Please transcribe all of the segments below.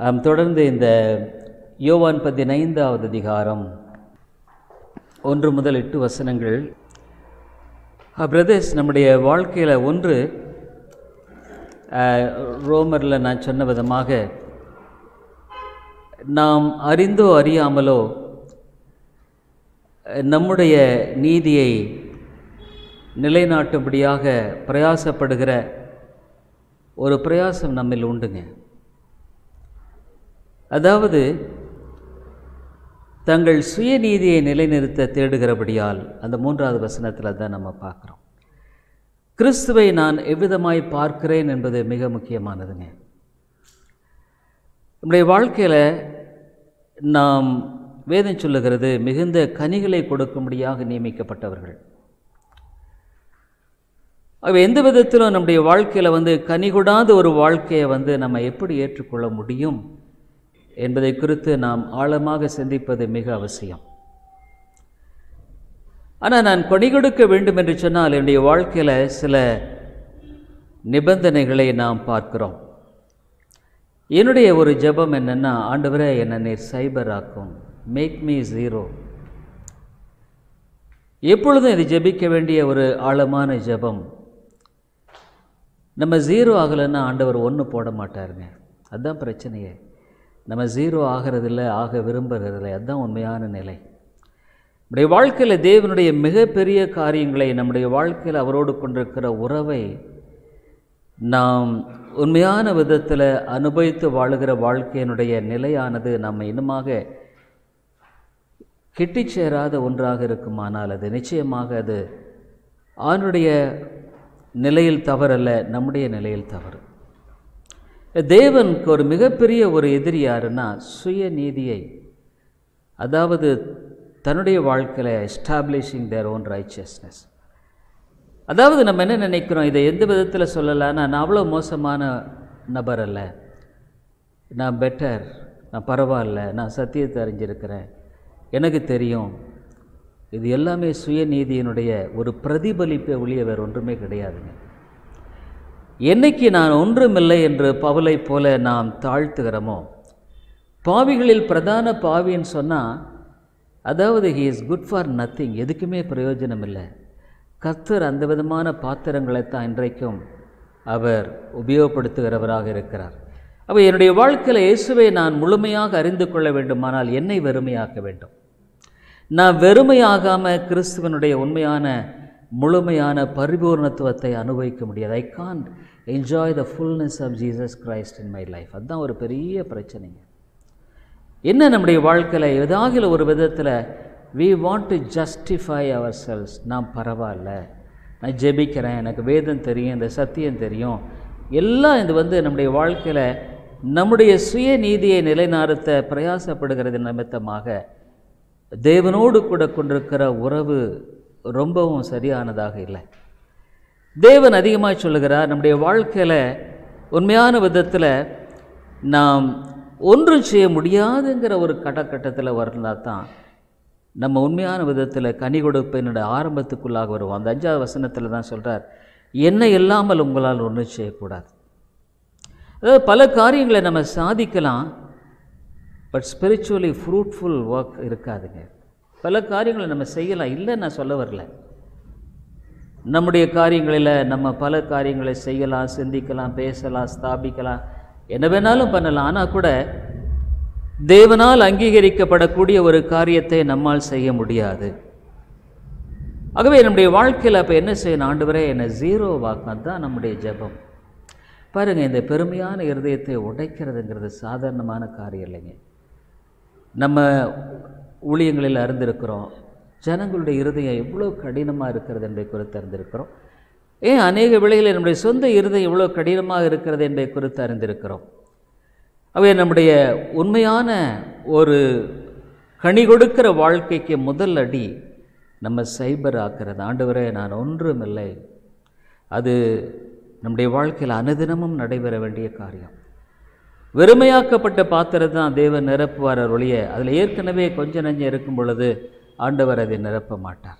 நாம் தொடர்ந்து இந்த யோவான் பதினைந்தாவது அதிகாரம் ஒன்று முதல் எட்டு வசனங்கள் பிரதர்ஸ் நம்முடைய வாழ்க்கையில் ஒன்று அஹ், ரோமரில் நான் சொன்ன விதமாக நாம் அறிந்தோ அறியாமலோ அஹ், நம்முடைய நீதியை நிலைநாட்டும்படியாக பிரயாசப்படுகிற ஒரு பிரயாசம் நம்மில் உண்டுங்க அதாவது தங்கள் சுயநீதியை நிலைநிறுத்த தேடுகிறபடியால் அந்த மூன்றாவது வசனத்தில் தான் நம்ம பார்க்குறோம் கிறிஸ்துவை நான் எவ்விதமாய் பார்க்கிறேன் என்பது மிக முக்கியமானதுங்க நம்முடைய வாழ்க்கையில் நாம் வேதம் சொல்லுகிறது மிகுந்த கனிகளை கொடுக்கும்படியாக நியமிக்கப்பட்டவர்கள் அவ எந்த விதத்திலும் நம்முடைய வாழ்க்கையில் வந்து கனி கொடாத ஒரு வாழ்க்கையை வந்து நம்ம எப்படி ஏற்றுக்கொள்ள முடியும் என்பதை குறித்து நாம் ஆழமாக சிந்திப்பது மிக அவசியம் ஆனால் நான் கொடி கொடுக்க வேண்டும் என்று சொன்னால் என்னுடைய வாழ்க்கையில் சில நிபந்தனைகளை நாம் பார்க்கிறோம் என்னுடைய ஒரு ஜெபம் என்னென்னா ஆண்டவரே என்னை நீர் சைபர் ஆக்கும் மேக் மீ ஜீரோ எப்பொழுதும் இது ஜெபிக்க வேண்டிய ஒரு ஆழமான ஜெபம் நம்ம ஜீரோ ஆகலைன்னா ஆண்டவர் ஒன்று போட மாட்டாருங்க அதுதான் பிரச்சனையே நம்ம ஜீரோ ஆகிறதில்ல ஆக விரும்புகிறதில்ல அதுதான் உண்மையான நிலை நம்முடைய வாழ்க்கையில் தேவனுடைய மிகப்பெரிய காரியங்களை நம்முடைய வாழ்க்கையில் அவரோடு கொண்டிருக்கிற உறவை நாம் உண்மையான விதத்தில் அனுபவித்து வாழுகிற வாழ்க்கையினுடைய நிலையானது நம்ம இன்னுமாக கிட்டிச் சேராத ஒன்றாக இருக்குமானால் அது நிச்சயமாக அது ஆணுடைய நிலையில் தவறல்ல நம்முடைய நிலையில் தவறு தேவனுக்கு ஒரு மிகப்பெரிய ஒரு எதிரி யாருன்னா சுயநீதியை அதாவது தன்னுடைய வாழ்க்கையில் எஸ்டாப்ளிஷிங் தேர் ஓன் ரைச்சியஸ்னஸ் அதாவது நம்ம என்ன நினைக்கிறோம் இதை எந்த விதத்தில் சொல்லலாம்னா நான் அவ்வளோ மோசமான நபர் அல்ல நான் பெட்டர் நான் பரவாயில்ல நான் சத்தியத்தை அறிஞ்சிருக்கிறேன் எனக்கு தெரியும் இது எல்லாமே சுயநீதியினுடைய ஒரு பிரதிபலிப்பை ஒழிய வேறு ஒன்றுமே கிடையாதுங்க என்னைக்கு நான் ஒன்றுமில்லை என்று பவுலை போல நாம் தாழ்த்துகிறோமோ பாவிகளில் பிரதான பாவின்னு சொன்னால் அதாவது he is good for nothing எதுக்குமே பிரயோஜனம் இல்லை கர்த்தர் அந்த விதமான பாத்திரங்களை தான் இன்றைக்கும் அவர் உபயோகப்படுத்துகிறவராக இருக்கிறார் அப்போ என்னுடைய வாழ்க்கையில் இயேசுவை நான் முழுமையாக அறிந்து கொள்ள வேண்டுமானால் என்னை வெறுமையாக்க வேண்டும் நான் வெறுமையாகாமல் கிறிஸ்துவனுடைய உண்மையான முழுமையான பரிபூர்ணத்துவத்தை அனுபவிக்க முடியாது I can't enjoy the fullness of Jesus Christ in my life அதுதான் ஒரு பெரிய பிரச்சனைங்க என்ன நம்முடைய வாழ்க்கையில் ஏதாவது ஒரு விதத்தில் we want to justify ourselves நான் பரவாயில்ல நான் ஜெபிக்கிறேன் எனக்கு வேதம் தெரியும் இந்த சத்தியம் தெரியும் எல்லாம் இது வந்து நம்முடைய வாழ்க்கையில் நம்முடைய சுயநீதியை நிலைநாறுத்த பிரயாசப்படுகிறது நிமித்தமாக தேவனோடு கூட கொண்டிருக்கிற உறவு ரொம்பவும் சரியானதாக இல்லை தேவன் அதிகமாக சொல்லுகிறார் நம்முடைய வாழ்க்கையில் உண்மையான விதத்தில் நாம் ஒன்றும் செய்ய முடியாதுங்கிற ஒரு கட்டக்கட்டத்தில் வரலாம் தான் நம்ம உண்மையான விதத்தில் கனி கொடுப்பினுடைய ஆரம்பத்துக்குள்ளாக வருவோம் அந்த அஞ்சாவது வசனத்தில் தான் சொல்கிறார் என்ன இல்லாமல் உங்களால் ஒன்றும் செய்யக்கூடாது அதாவது பல காரியங்களை நம்ம சாதிக்கலாம் பட் ஸ்பிரிச்சுவலி ஃப்ரூட்ஃபுல் ஒர்க் இருக்காதுங்க பல காரியங்களை நம்ம செய்யலாம் இல்லைன்னு நான் சொல்ல வரல நம்முடைய காரியங்களில் நம்ம பல காரியங்களை செய்யலாம் சிந்திக்கலாம் பேசலாம் ஸ்தாபிக்கலாம் என்ன வேணாலும் பண்ணலாம் ஆனால் கூட தேவனால் அங்கீகரிக்கப்படக்கூடிய ஒரு காரியத்தை நம்மால் செய்ய முடியாது ஆகவே நம்முடைய வாழ்க்கையில் அப்போ என்ன செய்யணும் ஆண்டவரே என்னை ஜீரோ வாக்கம் தான் நம்முடைய ஜெபம் பாருங்கள் இந்த பெருமையான இருதயத்தை உடைக்கிறதுங்கிறது சாதாரணமான காரியம் இல்லைங்க நம்ம ஊழியங்களில் அறிந்திருக்கிறோம் ஜனங்களுடைய இருதயம் எவ்வளோ கடினமாக இருக்கிறது என்பதை குறித்து அறிந்திருக்கிறோம் ஏன் அநேக வேளைகளில் நம்முடைய சொந்த இருதயம் எவ்வளோ கடினமாக இருக்கிறது என்பதை குறித்து அறிந்திருக்கிறோம் அவை நம்முடைய உண்மையான ஒரு கனி கொடுக்கிற வாழ்க்கைக்கு முதல் அடி நம்ம சைபர் ஆக்கிறது ஆண்டவரே நான் ஒன்றுமில்லை அது நம்முடைய வாழ்க்கையில் அனுதினமும் நடைபெற வேண்டிய காரியம் வெறுமையாக்கப்பட்ட பாத்திரம் தான் தேவன் நிரப்புவார் ஒழிய அதில் ஏற்கனவே கொஞ்ச நஞ்சம் இருக்கும் பொழுது ஆண்டவர் அதை நிரப்ப மாட்டார்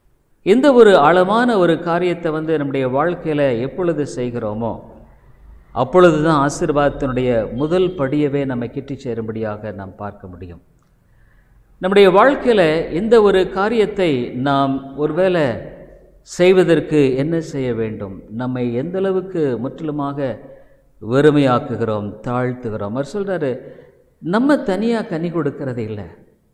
இந்த ஒரு ஆழமான ஒரு காரியத்தை வந்து நம்முடைய வாழ்க்கையில் எப்பொழுது செய்கிறோமோ அப்பொழுது தான் ஆசீர்வாதத்தினுடைய முதல் படியவே நம்மை கிட்டி சேரும்படியாக நாம் பார்க்க முடியும் நம்முடைய வாழ்க்கையில் எந்த ஒரு காரியத்தை நாம் ஒருவேளை செய்வதற்கு என்ன செய்ய வேண்டும் நம்மை எந்த அளவுக்கு முற்றிலுமாக வெறுமையாக்குகிறோம் தாழ்த்துகிறோம் அவர் சொல்கிறாரு நம்ம தனியாக கனி கொடுக்கறது இல்லை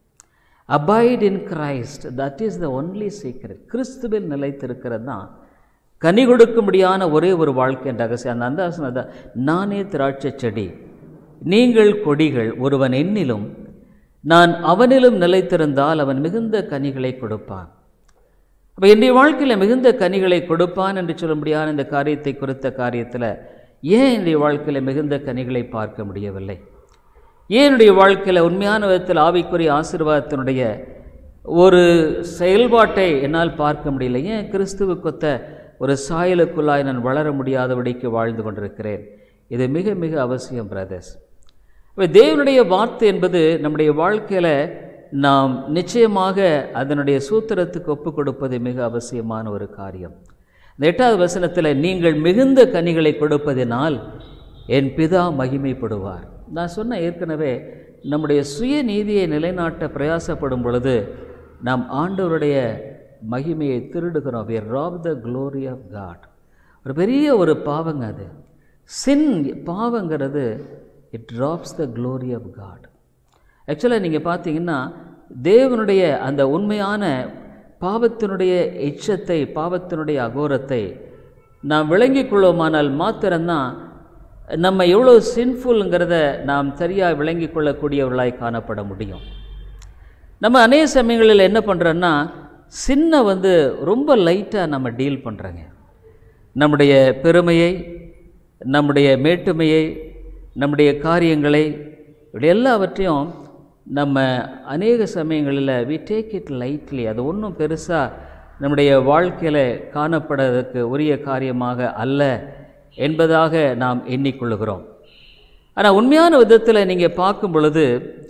abide in Christ that is the only secret கிறிஸ்துவில் நிலைத்திருக்கிறது தான் கனி கொடுக்கும்படியான ஒரே ஒரு வாழ்க்கை ரகசியம் அந்த அந்தாசனம் தான் நானே திராட்சை செடி நீங்கள் கொடிகள் ஒருவன் என்னிலும் நான் அவனிலும் நிலைத்திருந்தால் அவன் மிகுந்த கனிகளை கொடுப்பான் அப்போ என்னுடைய வாழ்க்கையில் மிகுந்த கனிகளை கொடுப்பான் என்று சொல்ல முடியாத இந்த காரியத்தை குறித்த காரியத்தில் ஏன் என்னுடைய வாழ்க்கையில் மிகுந்த கனிகளை பார்க்க முடியவில்லை ஏன் என்னுடைய வாழ்க்கையில் உண்மையான விதத்தில் ஆவிக்குரிய ஆசீர்வாதத்தினுடைய ஒரு செயல்பாட்டை என்னால் பார்க்க முடியல ஏன் கிறிஸ்துவுக்கொத்த ஒரு சாயலுக்குள்ளாய் நான் வளர முடியாதபடிக்கு வாழ்ந்து கொண்டிருக்கிறேன் இது மிக மிக அவசியம் பிரதர்ஸ் இப்போ தேவனுடைய வார்த்தை என்பது நம்முடைய வாழ்க்கையில் நாம் நிச்சயமாக அதனுடைய சூத்திரத்துக்கு ஒப்பு கொடுப்பது மிக அவசியமான ஒரு காரியம் இந்த எட்டாவது வசனத்தில் நீங்கள் மிகுந்த கனிகளை கொடுப்பதினால் என் பிதா மகிமைப்படுவார் நான் சொன்ன ஏற்கனவே நம்முடைய சுய நீதியை நிலைநாட்ட பிரயாசப்படும் பொழுது நாம் ஆண்டவருடைய மகிமையை திருடுகிறோம் we rob the glory of God ஒரு பெரிய ஒரு பாவங்க அது சின் பாவங்கிறது it drops the glory of God ஆக்சுவலாக நீங்கள் பார்த்தீங்கன்னா தேவனுடைய அந்த உண்மையான பாவத்தினுடைய எச்சத்தை பாவத்தினுடைய அகோரத்தை நாம் விளங்கிக் கொள்வோமானால் மாத்திரம்தான் நம்ம எவ்வளோ சின்ஃபுல்ங்கிறத நாம் சரியாக விளங்கிக் கொள்ளக்கூடியவர்களாய் காணப்பட முடியும் நம்ம அநேக சமயங்களில் என்ன பண்ணுறோன்னா சின்ன வந்து ரொம்ப லைட்டாக நம்ம டீல் பண்ணுறோங்க நம்முடைய பெருமையை நம்முடைய மேட்டுமையை நம்முடைய காரியங்களை இப்படி எல்லாவற்றையும் நம்ம அநேக சமயங்களில் வி டேக் இட் லைட்லி அது ஒன்றும் பெருசாக நம்முடைய வாழ்க்கையில் காணப்படுவதற்கு உரிய காரியமாக அல்ல என்பதாக நாம் எண்ணிக்கொள்கிறோம் ஆனால் உண்மையான விதத்தில் நீங்கள் பார்க்கும் பொழுது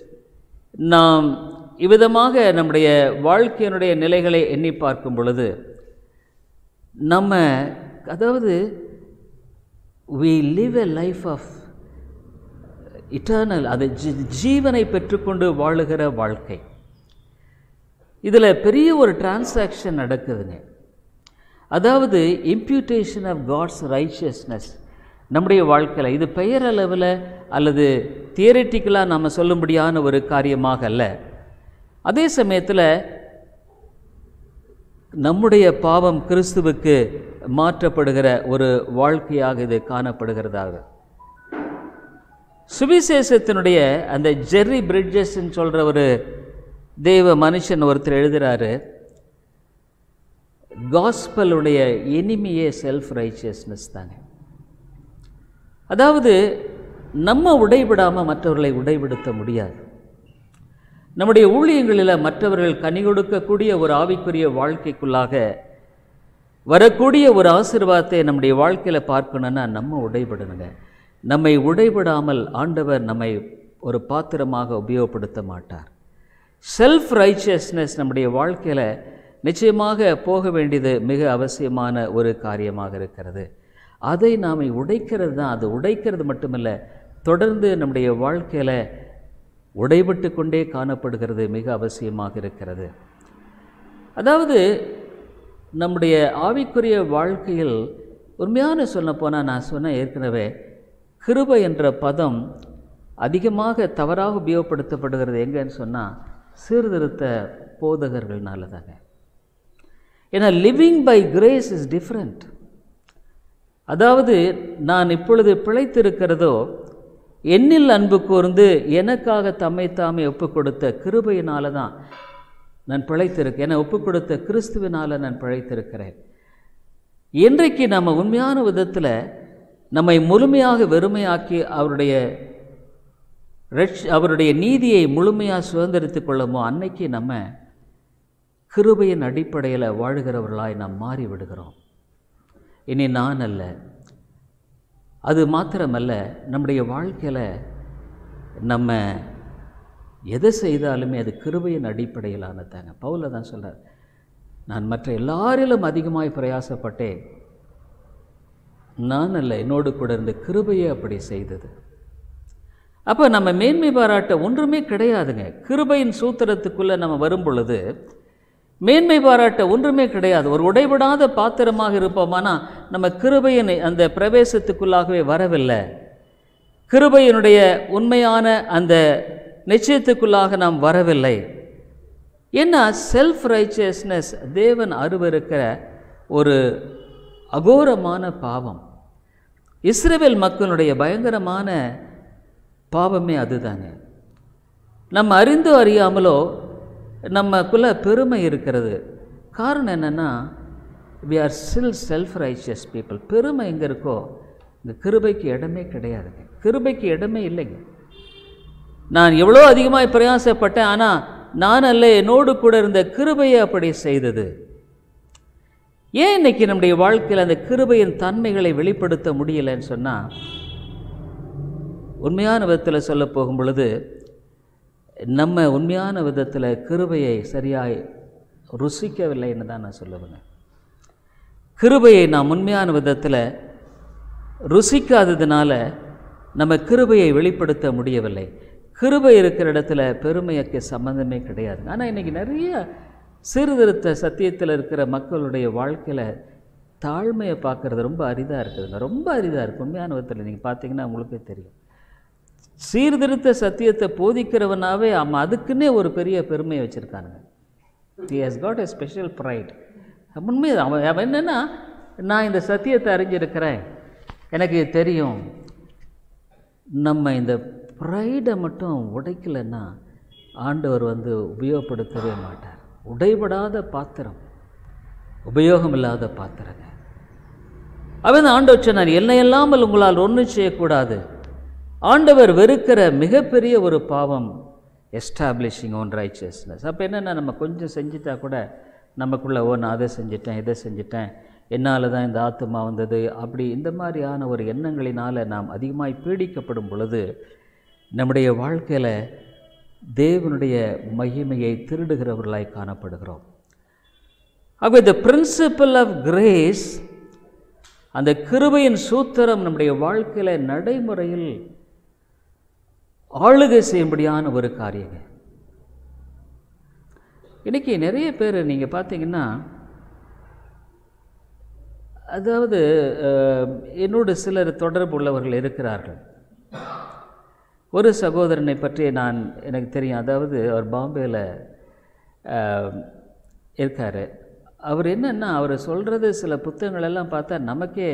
நாம் இவ்விதமாக நம்முடைய வாழ்க்கையினுடைய நிலைகளை எண்ணி பார்க்கும் பொழுது நம்ம அதாவது we live a life of eternal அது ஜீ ஜீவனை பெற்றுக்கொண்டு வாழுகிற வாழ்க்கை இதில் பெரிய ஒரு டிரான்சாக்ஷன் நடக்குதுங்க அதாவது இம்ப்யூட்டேஷன் ஆஃப் காட்ஸ் ரைச்சியஸ்னஸ் நம்முடைய வாழ்க்கையில் இது பெயரளவில் அல்லது தியரட்டிக்கலாக நாம் சொல்லும்படியான ஒரு காரியமாக அல்ல அதே சமயத்தில் நம்முடைய பாவம் கிறிஸ்துவுக்கு மாற்றப்படுகிற ஒரு வாழ்க்கையாக இது காணப்படுகிறதாக சுவிசேஷத்தினுடைய அந்த ஜெர்ரி பிரிட்ஜஸ்ன்னு சொல்கிற ஒரு தெய்வ மனுஷன் ஒருத்தர் எழுதுகிறாரு காஸ்பலுடைய எனிமியே செல்ஃப் ரைச்சியஸ்னஸ் தாங்க அதாவது நம்ம உடைவிடாமல் மற்றவர்களை உடைவிடுத்த முடியாது நம்முடைய ஊழியங்களில் மற்றவர்கள் கனி கொடுக்கக்கூடிய ஒரு ஆவிக்குரிய வாழ்க்கைக்குள்ளாக வரக்கூடிய ஒரு ஆசீர்வாதத்தை நம்முடைய வாழ்க்கையில் பார்க்கணுன்னா நம்ம உடைபடணுங்க நம்மை உடைபடாமல் ஆண்டவர் நம்மை ஒரு பாத்திரமாக உபயோகப்படுத்த மாட்டார் செல்ஃப் ரைச்சியஸ்னஸ் நம்முடைய வாழ்க்கையில் நிச்சயமாக போக வேண்டியது மிக அவசியமான ஒரு காரியமாக இருக்கிறது அதை நாம் உடைக்கிறது தான் அது உடைக்கிறது மட்டுமல்ல தொடர்ந்து நம்முடைய வாழ்க்கையில் உடைபட்டு கொண்டே காணப்படுகிறது மிக அவசியமாக இருக்கிறது அதாவது நம்முடைய ஆவிக்குரிய வாழ்க்கையில் உண்மையான சொல்லப்போனால் நான் சொன்ன ஏற்கனவே கிருபை என்ற பதம் அதிகமாக தவறாக உபயோகப்படுத்தப்படுகிறது எங்கன்னு சொன்னால் சீர்திருத்த போதகர்கள்னால தாங்க ஏன்னா living by grace is different அதாவது நான் இப்பொழுது பிழைத்திருக்கிறதோ என்னில் அன்பு கூர்ந்து எனக்காக தம்மை தாமே ஒப்பு கொடுத்த கிருபையினால தான் நான் பிழைத்திருக்கேன் என்னை ஒப்பு கொடுத்த கிறிஸ்துவினால் நான் பிழைத்திருக்கிறேன் இன்றைக்கு நம்ம உண்மையான விதத்தில் நம்மை முழுமையாக வெறுமையாக்கி அவருடைய ரட்ச அவருடைய நீதியை முழுமையாக சுதந்திரித்து கொள்ளுமோ அன்னைக்கு நம்ம கிருபையின் அடிப்படையில் வாழுகிறவர்களாய் நாம் மாறி விடுகிறோம் இனி நான் அல்ல அது மாத்திரமல்ல நம்முடைய வாழ்க்கையில் நம்ம எதை செய்தாலுமே அது கிருபையின் அடிப்படையிலானதாங்க பவுல தான் சொல்கிறார் நான் மற்ற எல்லாரிலும் அதிகமாய் பிரயாசப்பட்டேன் நான் அல்ல என்னோடு கூட இருந்த கிருபையே அப்படி செய்தது அப்போ நம்ம மேன்மை பாராட்ட ஒன்றுமே கிடையாதுங்க கிருபையின் சூத்திரத்துக்குள்ளே நம்ம வரும் பொழுது மேன்மை பாராட்ட ஒன்றுமே கிடையாது ஒரு உடைபடாத பாத்திரமாக இருப்போமானா நம்ம கிருபையின் அந்த பிரவேசத்துக்குள்ளாகவே வரவில்லை கிருபையினுடைய உண்மையான அந்த நிச்சயத்துக்குள்ளாக நாம் வரவில்லை ஏன்னா செல்ஃப் ரைச்சியஸ்னஸ் தேவன் அருவருக்கிற ஒரு அகோரமான பாவம் இஸ்ரேல் மக்களுடைய பயங்கரமான பாவமே அதுதாங்க நம்ம அறிந்தோ அறியாமலோ நமக்குள்ள பெருமை இருக்கிறது காரணம் என்னென்னா we are still self righteous people பெருமை எங்கே இருக்கோ இந்த கிருபைக்கு இடமே கிடையாதுங்க கிருபைக்கு இடமே இல்லைங்க நான் எவ்வளோ அதிகமாக பிரயாசப்பட்டேன் ஆனால் நான் அல்ல என்னோடு கூட இருந்த கிருபையை அப்படி செய்தது ஏன் இன்னைக்கு நம்முடைய வாழ்க்கையில் அந்த கிருபையின் தன்மைகளை வெளிப்படுத்த முடியலைன்னு சொன்னால் உண்மையான விதத்தில் சொல்ல போகும் பொழுது நம்ம உண்மையான விதத்தில் கிருபையை சரியாய் ருசிக்கவில்லைன்னு தான் நான் சொல்லுவேங்க கிருபையை நாம் உண்மையான விதத்தில் ருசிக்காததுனால நம்ம கிருபையை வெளிப்படுத்த முடியவில்லை கிருபை இருக்கிற இடத்துல பெருமைக்கு சம்மந்தமே கிடையாது ஆனால் இன்றைக்கி நிறைய சீர்திருத்த சத்தியத்தில் இருக்கிற மக்களுடைய வாழ்க்கையில் தாழ்மையை பார்க்குறது ரொம்ப அரிதாக இருக்குதுங்க ரொம்ப அரிதாக இருக்குது உண்மையான விதத்தில் நீங்கள் பார்த்தீங்கன்னா உங்களுக்கே தெரியும் சீர்திருத்த சத்தியத்தை போதிக்கிறவனாவே அவன் அதுக்குன்னே ஒரு பெரிய பெருமையை வச்சுருக்கானுங்க he has got a special pride உண்மை அவன் அவன் என்னென்னா நான் இந்த சத்தியத்தை அறிஞ்சிருக்கிறேன் எனக்கு இது தெரியும் நம்ம இந்த ப்ரைடை மட்டும் உடைக்கலைன்னா ஆண்டவர் வந்து உபயோகப்படுத்தவே மாட்டார் உடைபடாத பாத்திரம் உபயோகம் இல்லாத பாத்திரங்க அவன் ஆண்டவர் சொன்னார் என்னை இல்லாமல் உங்களால் ஒன்றும் செய்யக்கூடாது ஆண்டவர் வெறுக்கிற மிகப்பெரிய ஒரு பாவம் எஸ்டாப்ளிஷிங் ஓன் ரைச்சியஸ்னஸ் அப்போ என்னென்னா நம்ம கொஞ்சம் செஞ்சிட்டா கூட நமக்குள்ளே ஓ நான் அதை செஞ்சிட்டேன் இதை செஞ்சிட்டேன் என்னால் தான் இந்த ஆத்மா வந்தது அப்படி இந்த மாதிரியான ஒரு எண்ணங்களினால் நாம் அதிகமாய் பீடிக்கப்படும் பொழுது நம்முடைய வாழ்க்கையில் தேவனுடைய மகிமையை திருடுகிறவர்களாய் காணப்படுகிறோம் ஆகவே த பிரின்சிபல் ஆஃப் கிரேஸ் அந்த கிருபையின் சூத்திரம் நம்முடைய வாழ்க்கையில் நடைமுறையில் ஆளுகை செய்யும்படியான ஒரு காரியங்க இன்றைக்கி நிறைய பேர் நீங்கள் பார்த்தீங்கன்னா அதாவது என்னோடு சிலர் தொடர்பு உள்ளவர்கள் இருக்கிறார்கள் ஒரு சகோதரனை பற்றி நான் எனக்கு தெரியும் அதாவது அவர் பாம்பேயில் இருக்கார் அவர் என்னென்னா அவர் சொல்கிறது சில புத்தகங்கள் எல்லாம் பார்த்தா நமக்கே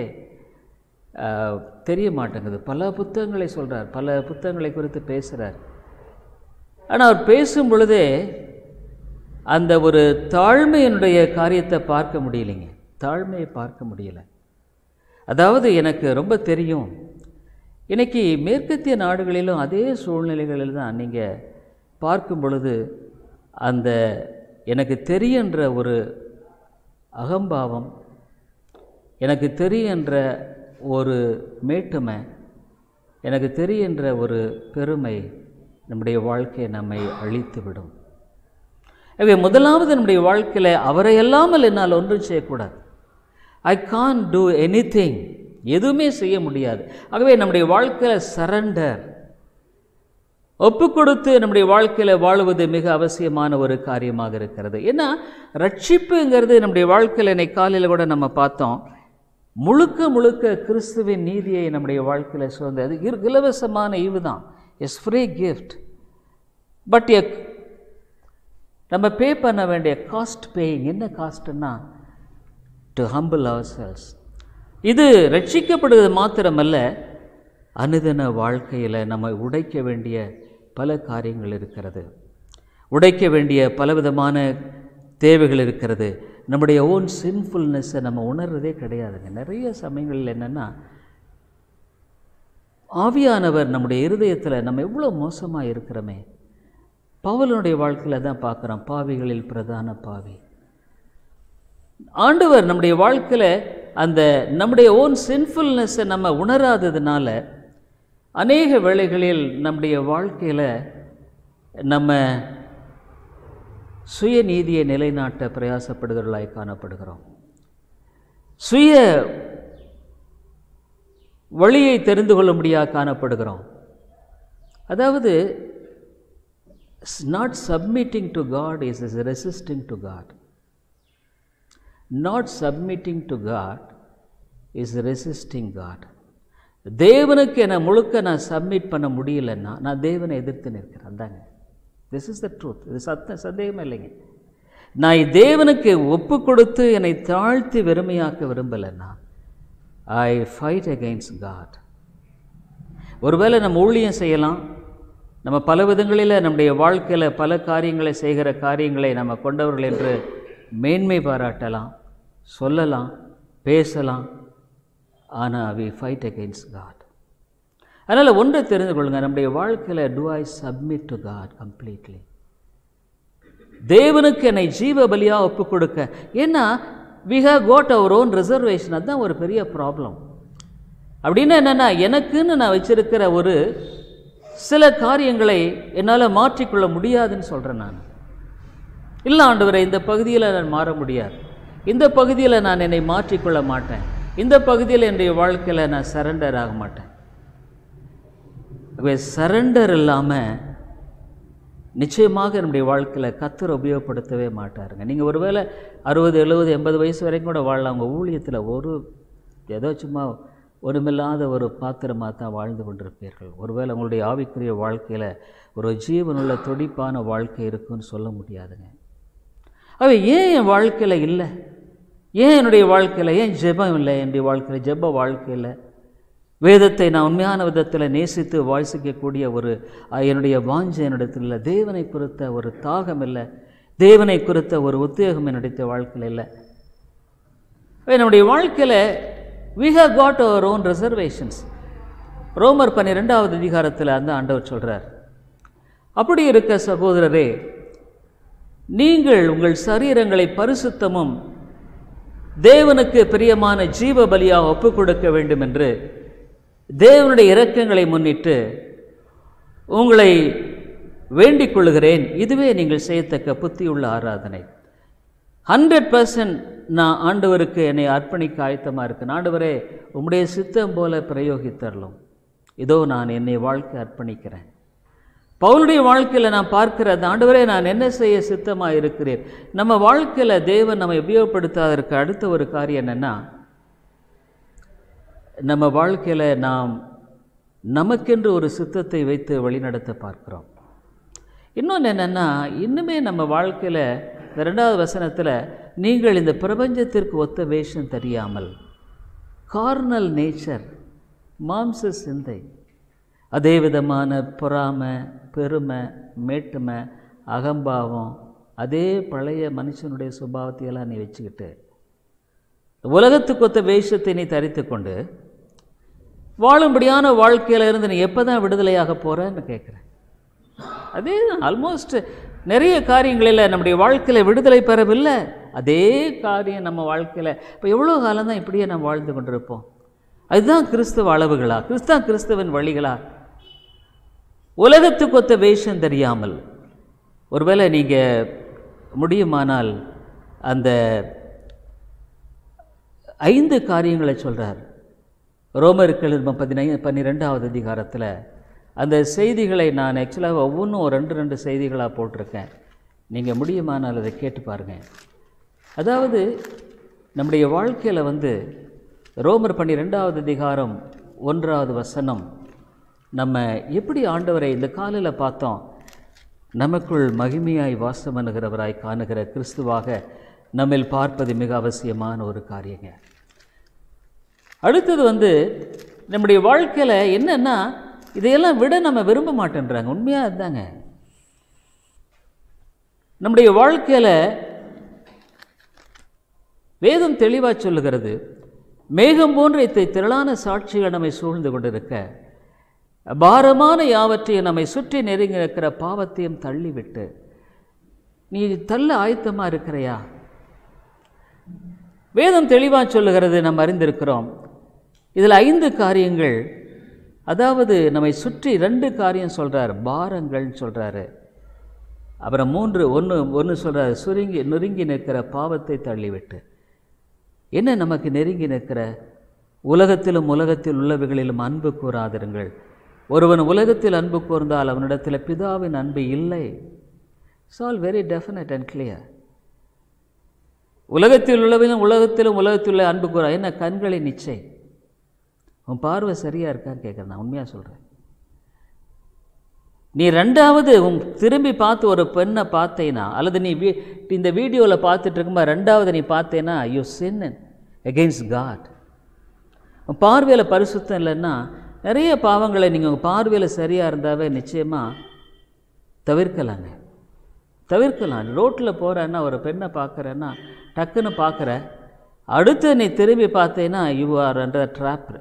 தெரிய மாட்டேங்குது பல புத்தகங்களை சொல்கிறார் பல புத்தகங்களை குறித்து பேசுகிறார் ஆனால் அவர் பேசும் பொழுதே அந்த ஒரு தாழ்மையினுடைய காரியத்தை பார்க்க முடியலைங்க தாழ்மையை பார்க்க முடியலை அதாவது எனக்கு ரொம்ப தெரியும் இன்றைக்கி மேற்கத்திய நாடுகளிலும் அதே சூழ்நிலைகளில் தான் நீங்கள் பார்க்கும் பொழுது அந்த எனக்கு தெரியுன்ற ஒரு அகம்பாவம் எனக்கு தெரியுன்ற ஒரு மேட்டுமை எனக்கு தெரியுன்ற ஒரு பெருமை நம்முடைய வாழ்க்கையை நம்மை அழித்துவிடும் எனவே முதலாவது நம்முடைய வாழ்க்கையில் அவரை அல்லாமல் என்னால் ஒன்றும் செய்யக்கூடாது I can do anything எதுவுமே செய்ய முடியாது ஆகவே நம்முடைய வாழ்க்கையில் சரண்டர் ஒப்பு கொடுத்து நம்முடைய வாழ்க்கையில் வாழுவது மிக அவசியமான ஒரு காரியமாக இருக்கிறது ஏன்னா ரட்சிப்புங்கிறது நம்முடைய வாழ்க்கையில் இன்னைக்கு காலையில் கூட நம்ம பார்த்தோம் முழுக்க முழுக்க கிறிஸ்துவின் நீதியை நம்முடைய வாழ்க்கையில் சுதந்தது இரு இலவசமான ஈவு தான் is free gift but a நம்ம பே பண்ண வேண்டிய காஸ்ட் பேயிங் என்ன காஸ்ட்னா டு ஹம்பிள் அவர் செல்ஸ் இது ரட்சிக்கப்படுவது மாத்திரமல்ல அனுதின வாழ்க்கையில் நம்ம உடைக்க வேண்டிய பல காரியங்கள் இருக்கிறது உடைக்க வேண்டிய பலவிதமான தேவைகள் இருக்கிறது நம்முடைய ஓன் சின்ஃபுல்னஸை நம்ம உணர்றதே கிடையாதுங்க நிறைய சமயங்களில் என்னென்னா ஆவியானவர் நம்முடைய இருதயத்தில் நம்ம எவ்வளோ மோசமாக இருக்கிறோமே பவுலனுடைய வாழ்க்கையில் தான் பார்க்குறோம் பாவிகளில் பிரதான பாவி ஆண்டவர் நம்முடைய வாழ்க்கையில் அந்த நம்முடைய ஓன் சின்ஃபுல்னஸை நம்ம உணராததுனால அநேக வேளைகளில் நம்முடைய வாழ்க்கையில் நம்ம சுயநீதியை நிலைநாட்ட பிரயாசப்படுகிறவர்களாய் காணப்படுகிறோம் சுய வழியை தெரிந்து கொள்ளும்படியாக காணப்படுகிறோம் அதாவது not submitting to God is is resisting to God not submitting to God is resisting God தேவனுக்கு என்னை முழுக்க நான் சப்மிட் பண்ண முடியலன்னா நான் தேவனை எதிர்த்து நிற்கிறேன் அதாங்க திஸ் இஸ் த ட்ரூத் இது சத்த சந்தேகமே இல்லைங்க நான் தேவனுக்கு ஒப்பு கொடுத்து என்னை தாழ்த்தி வெறுமையாக்க விரும்பலைன்னா ஐ ஃபைட் அகெயின்ஸ்ட் காட் ஒருவேளை நம்ம ஊழியம் செய்யலாம் நம்ம பல விதங்களில் நம்முடைய வாழ்க்கையில் பல காரியங்களை செய்கிற காரியங்களை நம்ம கொண்டவர்கள் என்று மேன்மை பாராட்டலாம் சொல்லலாம் பேசலாம் ஆனால் வி ஃபைட் அகெயின்ஸ்ட் காட் அதனால் ஒன்றை தெரிந்து கொள்ளுங்க நம்முடைய வாழ்க்கையில் to I submit to God completely தேவனுக்கு என்னை ஜீவ பலியாக ஒப்பு கொடுக்க ஏன்னா we have got our own reservation அதுதான் ஒரு பெரிய ப்ராப்ளம் அப்படின்னா என்னென்னா எனக்குன்னு நான் வச்சிருக்கிற ஒரு சில காரியங்களை என்னால் மாற்றிக்கொள்ள முடியாதுன்னு சொல்கிறேன் நான் இல்லை ஆண்டவரை இந்த பகுதியில் நான் மாற முடியாது இந்த பகுதியில் நான் என்னை மாற்றிக்கொள்ள மாட்டேன் இந்த பகுதியில் என்னுடைய வாழ்க்கையில் நான் சரண்டர் ஆக மாட்டேன் சரண்டர் இல்லாமல் நிச்சயமாக நம்முடைய வாழ்க்கையில் கத்தர் உபயோகப்படுத்தவே மாட்டாருங்க நீங்கள் ஒருவேளை அறுபது எழுபது எண்பது வயசு வரைக்கும் கூட வாழலாம் உங்கள் ஊழியத்தில் ஒரு ஏதோ சும்மா ஒன்றுமில்லாத ஒரு பாத்திரமாக தான் வாழ்ந்து கொண்டிருப்பீர்கள் ஒருவேளை உங்களுடைய ஆவிக்குரிய வாழ்க்கையில் ஒரு ஜீவனுள்ள துடிப்பான வாழ்க்கை இருக்குன்னு சொல்ல முடியாதுங்க அவ ஏன் என் வாழ்க்கையில் இல்லை ஏன் என்னுடைய வாழ்க்கையில் ஏன் ஜெபம் இல்லை என்னுடைய வாழ்க்கையில் ஜெப வாழ்க்கையில் வேதத்தை நான் உண்மையான விதத்தில் நேசித்து வாசிக்கக்கூடிய ஒரு என்னுடைய வாஞ்சை என்னிடத்தில் இல்லை தேவனை குறித்த ஒரு தாகம் இல்லை தேவனை குறித்த ஒரு உத்வேகம் என்னுடைய வாழ்க்கையில் இல்லை என்னுடைய வாழ்க்கையில் we have got our own reservations ரோமர் பன்னிரெண்டாவது அதிகாரத்தில் அந்த ஆண்டவர் சொல்கிறார் அப்படி இருக்க சகோதரரே நீங்கள் உங்கள் சரீரங்களை பரிசுத்தமும் தேவனுக்கு பிரியமான ஜீவ பலியாக ஒப்புக் கொடுக்க வேண்டும் என்று தேவனுடைய இரக்கங்களை முன்னிட்டு உங்களை வேண்டிக் கொள்கிறேன் இதுவே நீங்கள் செய்யத்தக்க புத்தியுள்ள ஆராதனை ஹண்ட்ரட் பர்சன்ட் நான் ஆண்டவருக்கு என்னை அர்ப்பணிக்க ஆயத்தமாக இருக்கேன் ஆண்டவரே உம்முடைய சித்தம் போல பிரயோகித்தரலும் இதோ நான் என்னை வாழ்க்கை அர்ப்பணிக்கிறேன் பவுலுடைய வாழ்க்கையில் நான் பார்க்கிற அந்த ஆண்டவரே நான் என்ன செய்ய சித்தமாக இருக்கிறேன் நம்ம வாழ்க்கையில் தேவன் நம்மை உபயோகப்படுத்தாதற்கு அடுத்த ஒரு காரியம் என்னென்னா நம்ம வாழ்க்கையில் நாம் நமக்கென்று ஒரு சித்தத்தை வைத்து வழிநடத்த பார்க்குறோம் இன்னொன்று என்னென்னா இன்னுமே நம்ம வாழ்க்கையில் இந்த ரெண்டாவது வசனத்தில் நீங்கள் இந்த பிரபஞ்சத்திற்கு ஒத்த வேஷம் தெரியாமல் கார்னல் நேச்சர் மாம்ச சிந்தை அதே விதமான பொறாமை பெருமை மேட்டுமை அகம்பாவம் அதே பழைய மனுஷனுடைய சுபாவத்தையெல்லாம் நீ வச்சுக்கிட்டு உலகத்துக்கு ஒத்த வேஷத்தை நீ தரித்து கொண்டு வாழும்படியான வாழ்க்கையில் இருந்து நீ எப்போ தான் விடுதலையாக போகிறேன்னு கேட்குறேன் அதே தான் ஆல்மோஸ்ட் நிறைய காரியங்களில் நம்முடைய வாழ்க்கையில் விடுதலை பெறவில்லை அதே காரியம் நம்ம வாழ்க்கையில் இப்போ எவ்வளோ காலம் தான் இப்படியே நம்ம வாழ்ந்து கொண்டிருப்போம் அதுதான் கிறிஸ்துவ அளவுகளா கிறிஸ்தான் கிறிஸ்துவின் வழிகளா உலகத்துக்கு ஒத்த வேஷம் தெரியாமல் ஒருவேளை நீங்கள் முடியுமானால் அந்த ஐந்து காரியங்களை சொல்கிறார் ரோமர்கள் பதினை பன்னிரெண்டாவது அதிகாரத்தில் அந்த செய்திகளை நான் ஆக்சுவலாக ஒவ்வொன்றும் ஒரு ரெண்டு ரெண்டு செய்திகளாக போட்டிருக்கேன் நீங்கள் முடியுமானால் அதை கேட்டு பாருங்கள் அதாவது நம்முடைய வாழ்க்கையில் வந்து ரோமர் பன்னிரெண்டாவது அதிகாரம் ஒன்றாவது வசனம் நம்ம எப்படி ஆண்டவரை இந்த காலையில் பார்த்தோம் நமக்குள் மகிமையாய் வாசம் பண்ணுகிறவராய் காணுகிற கிறிஸ்துவாக நம்மில் பார்ப்பது மிக அவசியமான ஒரு காரியங்க அடுத்தது வந்து நம்முடைய வாழ்க்கையில் என்னென்னா இதையெல்லாம் விட நம்ம விரும்ப மாட்டேன்றாங்க உண்மையாக இருந்தாங்க நம்முடைய வாழ்க்கையில் வேதம் தெளிவாக சொல்லுகிறது மேகம் போன்ற இத்தை திரளான சாட்சிகள் நம்மை சூழ்ந்து கொண்டிருக்க பாரமான யாவற்றையும் நம்மை சுற்றி நெருங்கி இருக்கிற பாவத்தையும் தள்ளிவிட்டு நீ தள்ள ஆயத்தமாக இருக்கிறையா வேதம் தெளிவாக சொல்லுகிறது நம்ம அறிந்திருக்கிறோம் இதில் ஐந்து காரியங்கள் அதாவது நம்மை சுற்றி ரெண்டு காரியம் சொல்கிறார் பாரங்கள்னு சொல்கிறாரு அப்புறம் மூன்று ஒன்று ஒன்று சொல்கிறார் சுருங்கி நெருங்கி நிற்கிற பாவத்தை தள்ளிவிட்டு என்ன நமக்கு நெருங்கி நிற்கிற உலகத்திலும் உலகத்தில் உள்ளவைகளிலும் அன்பு கூறாதிருங்கள் ஒருவன் உலகத்தில் அன்பு கூர்ந்தால் அவனிடத்தில் பிதாவின் அன்பு இல்லை it's all very definite and clear உலகத்தில் உள்ளவையும் உலகத்திலும் உலகத்தில் உள்ள அன்பு கூறா என்ன கண்களின் நிச்சை உன் பார்வை சரியாக இருக்கான்னு கேட்குறேன் நான் உண்மையாக சொல்கிறேன் நீ ரெண்டாவது உன் திரும்பி பார்த்து ஒரு பெண்ணை பார்த்தேன்னா அல்லது நீ வீ இந்த வீடியோவில் பார்த்துட்டு இருக்கும்போது ரெண்டாவது நீ பார்த்தேன்னா யூ சின் அகெயின்ஸ்ட் காட் உன் பார்வையில் பரிசுத்தம் இல்லைன்னா நிறைய பாவங்களை நீங்கள் உங்கள் பார்வையில் சரியாக இருந்தாவே நிச்சயமாக தவிர்க்கலாங்க தவிர்க்கலாம் ரோட்டில் போகிறேன்னா ஒரு பெண்ணை பார்க்குறேன்னா டக்குன்னு பார்க்குற அடுத்து நீ திரும்பி பார்த்தேன்னா யூ ஆர் அண்டர் ட்ராப்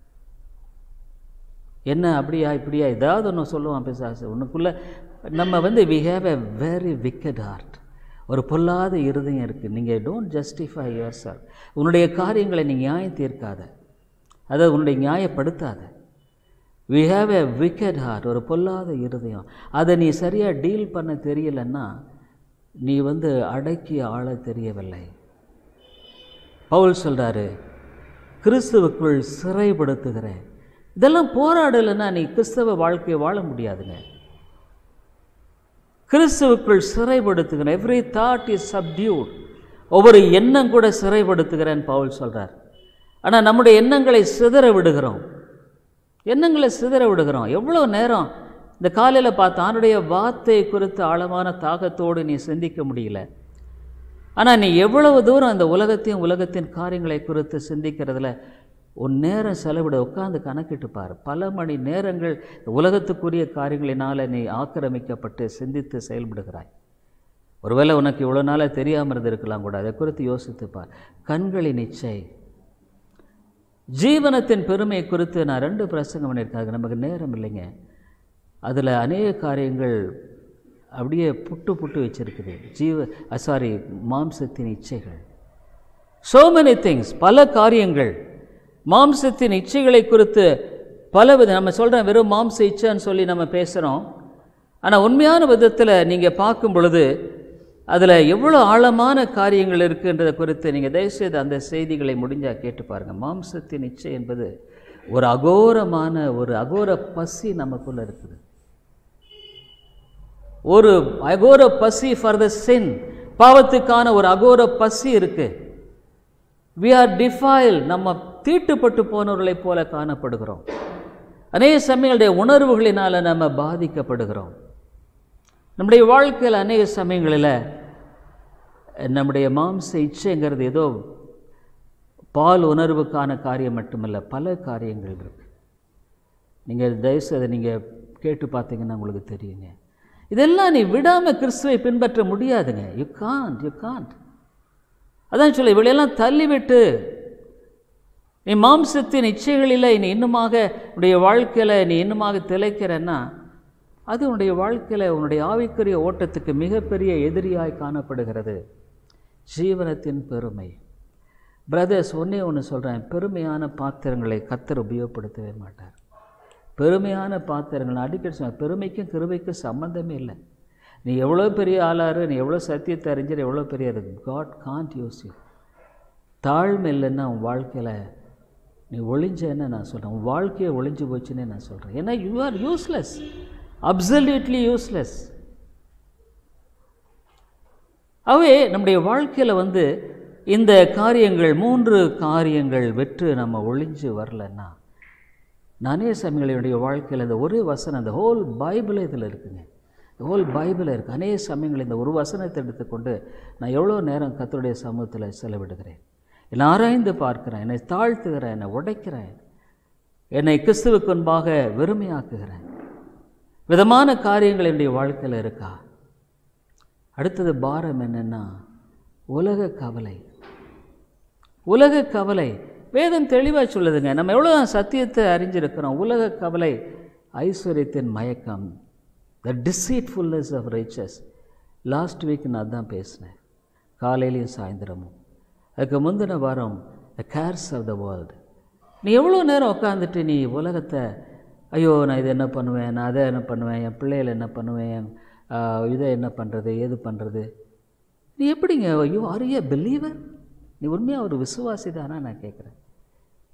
என்ன அப்படியா இப்படியா ஏதாவது ஒன்று சொல்லுவான் பிசாசு உனக்குள்ளே நம்ம வந்து we have a very wicked heart ஒரு பொல்லாத இருதயம் இருக்குது நீங்கள் டோன்ட் ஜஸ்டிஃபை யுவர் செல் உன்னுடைய காரியங்களை நீ நியாயம் தீர்க்காத அதை உன்னுடைய நியாயப்படுத்தாத we have a wicked heart ஒரு பொல்லாத இருதயம் அதை நீ சரியாக டீல் பண்ண தெரியலன்னா நீ வந்து அடக்கி ஆள தெரியவில்லை பவுல் சொல்கிறாரு கிறிஸ்துவுக்குள் சிறைப்படுத்துகிறேன் இதெல்லாம் போராடலைன்னா நீ கிறிஸ்தவ வாழ்க்கையை வாழ முடியாதுங்க கிறிஸ்துவுக்குள் சிறைப்படுத்துகிறேன் எவ்ரி தாட் இஸ் சப்டியூட் ஒவ்வொரு எண்ணம் கூட சிறைப்படுத்துகிறேன் பவுல் சொல்கிறார் ஆனால் நம்முடைய எண்ணங்களை சிதற விடுகிறோம் எண்ணங்களை சிதற விடுகிறோம் எவ்வளோ நேரம் இந்த காலையில் பார்த்து ஆணுடைய வார்த்தை குறித்து ஆழமான தாகத்தோடு நீ சிந்திக்க முடியல ஆனால் நீ எவ்வளவு தூரம் அந்த உலகத்தையும் உலகத்தின் காரியங்களை குறித்து சிந்திக்கிறதுல உன் நேரம் செலவிட உட்காந்து கணக்கிட்டு பாரு பல மணி நேரங்கள் உலகத்துக்குரிய காரியங்களினால் நீ ஆக்கிரமிக்கப்பட்டு சிந்தித்து செயல்படுகிறாய் ஒருவேளை உனக்கு இவ்வளோ நாளாக தெரியாமல் இருந்திருக்கலாம் கூட அதை குறித்து யோசித்து பார் கண்களின் இச்சை ஜீவனத்தின் பெருமை குறித்து நான் ரெண்டு பிரசங்கம் பண்ணியிருக்காங்க நமக்கு நேரம் இல்லைங்க அதில் அநேக காரியங்கள் அப்படியே புட்டு புட்டு வச்சிருக்குது ஜீவ சாரி மாம்சத்தின் இச்சைகள் so many திங்ஸ் பல காரியங்கள் மாம்சத்தின் இச்சைகளை குறித்து பல வித நம்ம சொல்கிறோம் வெறும் மாம்ச இச்சைன்னு சொல்லி நம்ம பேசுகிறோம் ஆனால் உண்மையான விதத்தில் நீங்கள் பார்க்கும் பொழுது அதில் எவ்வளோ ஆழமான காரியங்கள் இருக்குன்றதை குறித்து நீங்கள் தயவுசெய்து அந்த செய்திகளை முடிஞ்சால் கேட்டு பாருங்கள் மாம்சத்தின் இச்சை என்பது ஒரு அகோரமான ஒரு அகோர பசி நமக்குள்ளே இருக்குது ஒரு அகோர பசி ஃபார் த சின் பாவத்துக்கான ஒரு அகோர பசி இருக்கு வி ஆர் டிஃபைல் நம்ம தீட்டுப்பட்டு போனவர்களைப் போல காணப்படுகிறோம் அநேக சமயங்களுடைய உணர்வுகளினால் நம்ம பாதிக்கப்படுகிறோம் நம்முடைய வாழ்க்கையில் அநேக சமயங்களில் நம்முடைய மாம்ச இச்சைங்கிறது ஏதோ பால் உணர்வுக்கான காரியம் மட்டுமல்ல பல காரியங்கள் இருக்கு நீங்கள் தயவுசெய்து அதை நீங்கள் கேட்டு பார்த்தீங்கன்னா உங்களுக்கு தெரியுங்க இதெல்லாம் நீ விடாமல் கிறிஸ்துவை பின்பற்ற முடியாதுங்க யூ காண்ட் யூ காண்ட் அதான் சொல்ல இவளையெல்லாம் தள்ளிவிட்டு நீ மாம்சத்தின் இச்சைகளில் நீ இன்னுமாக உன்னுடைய வாழ்க்கையில் நீ இன்னுமாக திளைக்கிறன்னா அது உன்னுடைய வாழ்க்கையில் உன்னுடைய ஆவிக்குரிய ஓட்டத்துக்கு மிகப்பெரிய எதிரியாய் காணப்படுகிறது ஜீவனத்தின் பெருமை பிரதர்ஸ் ஒன்றே ஒன்று சொல்கிறேன் பெருமையான பாத்திரங்களை கத்தர் உபயோகப்படுத்தவே மாட்டார் பெருமையான பாத்திரங்கள் அடிக்கடி சொன்ன பெருமைக்கும் கிருபைக்கும் சம்மந்தமே இல்லை நீ எவ்வளோ பெரிய ஆளாரு நீ எவ்வளோ சத்தியத்தை அறிஞர் எவ்வளோ பெரிய அது காட் காண்ட் யூஸ் யூ தாழ்மை இல்லைன்னா உன் வாழ்க்கையில் நீ ஒளிஞ்சேன்னு நான் சொல்கிறேன் உன் வாழ்க்கையை ஒளிஞ்சு போச்சுன்னே நான் சொல்கிறேன் ஏன்னா you are useless absolutely useless away நம்முடைய வாழ்க்கையில் வந்து இந்த காரியங்கள் மூன்று காரியங்கள் வெற்று நம்ம ஒளிஞ்சு வரலன்னா நானே சமயங்களுடைய வாழ்க்கையில் இந்த ஒரு வசனம் இந்த ஹோல் பைபிளே இதில் இருக்குங்க இந்த ஹோல் பைபிளில் இருக்குது அநேக சமயங்கள் இந்த ஒரு வசனத்தை எடுத்துக்கொண்டு நான் எவ்வளோ நேரம் கத்தருடைய சமூகத்தில் செலவிடுகிறேன் என்னை ஆராய்ந்து பார்க்கிறேன் என்னை தாழ்த்துகிறேன் என்னை உடைக்கிறேன் என்னை கிறிஸ்துவுக்கு முன்பாக வெறுமையாக்குகிறேன் விதமான காரியங்கள் என்னுடைய வாழ்க்கையில் இருக்கா அடுத்தது பாரம் என்னென்னா உலக கவலை உலக கவலை வேதம் தெளிவாக சொல்லுதுங்க நம்ம எவ்வளோ சத்தியத்தை அறிஞ்சிருக்கிறோம் உலக கவலை ஐஸ்வர்யத்தின் மயக்கம் the deceitfulness of riches last week நான் அதான் பேசினேன் காலையிலையும் சாயந்தரமும் அதுக்கு முந்தின வாரம் the cares of the world நீ எவ்வளோ நேரம் உட்காந்துட்டு நீ உலகத்தை ஐயோ நான் இதை என்ன பண்ணுவேன் நான் அதை என்ன பண்ணுவேன் என் பிள்ளைகள் என்ன பண்ணுவேன் இதை என்ன பண்ணுறது ஏது பண்ணுறது நீ எப்படிங்க ஐயோ ஆர் ஏ பிலீவர் நீ உண்மையாக ஒரு விசுவாசி தானா நான் கேட்குறேன்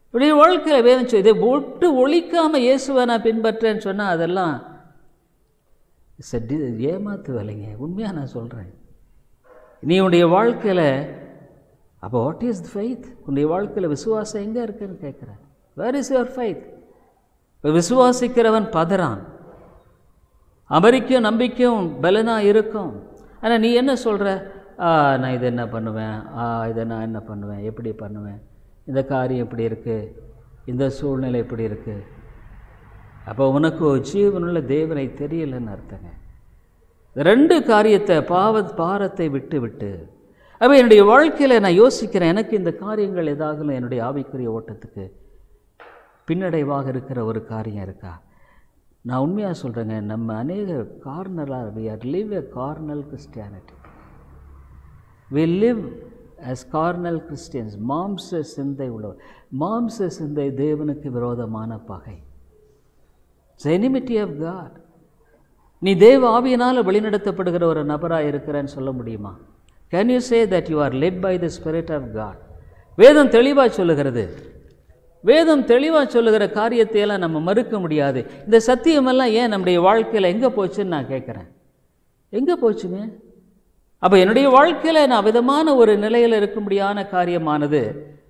இப்படி வாழ்க்கையில் வேதம் சொல் இதை ஒட்டு ஒழிக்காமல் இயேசுவை நான் பின்பற்றேன்னு சொன்னால் அதெல்லாம் சட்டி ஏமாத்து வேலைங்க உண்மையாக நான் சொல்கிறேன் நீ உன்னுடைய வாழ்க்கையில் அப்போ வாட் இஸ் த ஃபைத் உன்னுடைய வாழ்க்கையில் விசுவாசம் எங்கே இருக்குன்னு கேட்குறேன் வேர் இஸ் யுவர் ஃபைத் இப்போ விசுவாசிக்கிறவன் பதறான் அமெரிக்கும் நம்பிக்கையும் பலனாக இருக்கும் ஆனால் நீ என்ன சொல்கிற ஆ நான் இது என்ன பண்ணுவேன் ஆ இதை நான் என்ன பண்ணுவேன் எப்படி பண்ணுவேன் இந்த காரியம் எப்படி இருக்குது இந்த சூழ்நிலை எப்படி இருக்குது அப்போ உனக்கு ஒரு ஜீவனுள்ள தேவனை தெரியலைன்னு அர்த்தங்க ரெண்டு காரியத்தை பாவ பாரத்தை விட்டு விட்டு அப்போ என்னுடைய வாழ்க்கையில் நான் யோசிக்கிறேன் எனக்கு இந்த காரியங்கள் ஏதாவது என்னுடைய ஆவிக்குரிய ஓட்டத்துக்கு பின்னடைவாக இருக்கிற ஒரு காரியம் இருக்கா நான் உண்மையாக சொல்கிறேங்க நம்ம அநேக கார்னலாக we are live a carnal Christianity we live as carnal Christians மாம்ச சிந்தை உள்ளவர் மாம்ச சிந்தை தேவனுக்கு விரோதமான பகை எனிமிட்டி ஆஃப் காட் நீ தேவ ஆவியினால் வழிநடத்தப்படுகிற ஒரு நபராக இருக்கிறேன்னு சொல்ல முடியுமா can you say that you are led by the spirit of God வேதம் தெளிவாக சொல்லுகிறது வேதம் தெளிவாக சொல்லுகிற காரியத்தையெல்லாம் நம்ம மறுக்க முடியாது இந்த சத்தியமெல்லாம் ஏன் நம்முடைய வாழ்க்கையில் எங்கே போச்சுன்னு நான் கேட்குறேன் எங்கே போச்சுங்க அப்போ என்னுடைய வாழ்க்கையில் நான் விதமான ஒரு நிலையில் இருக்கும்படியான காரியமானது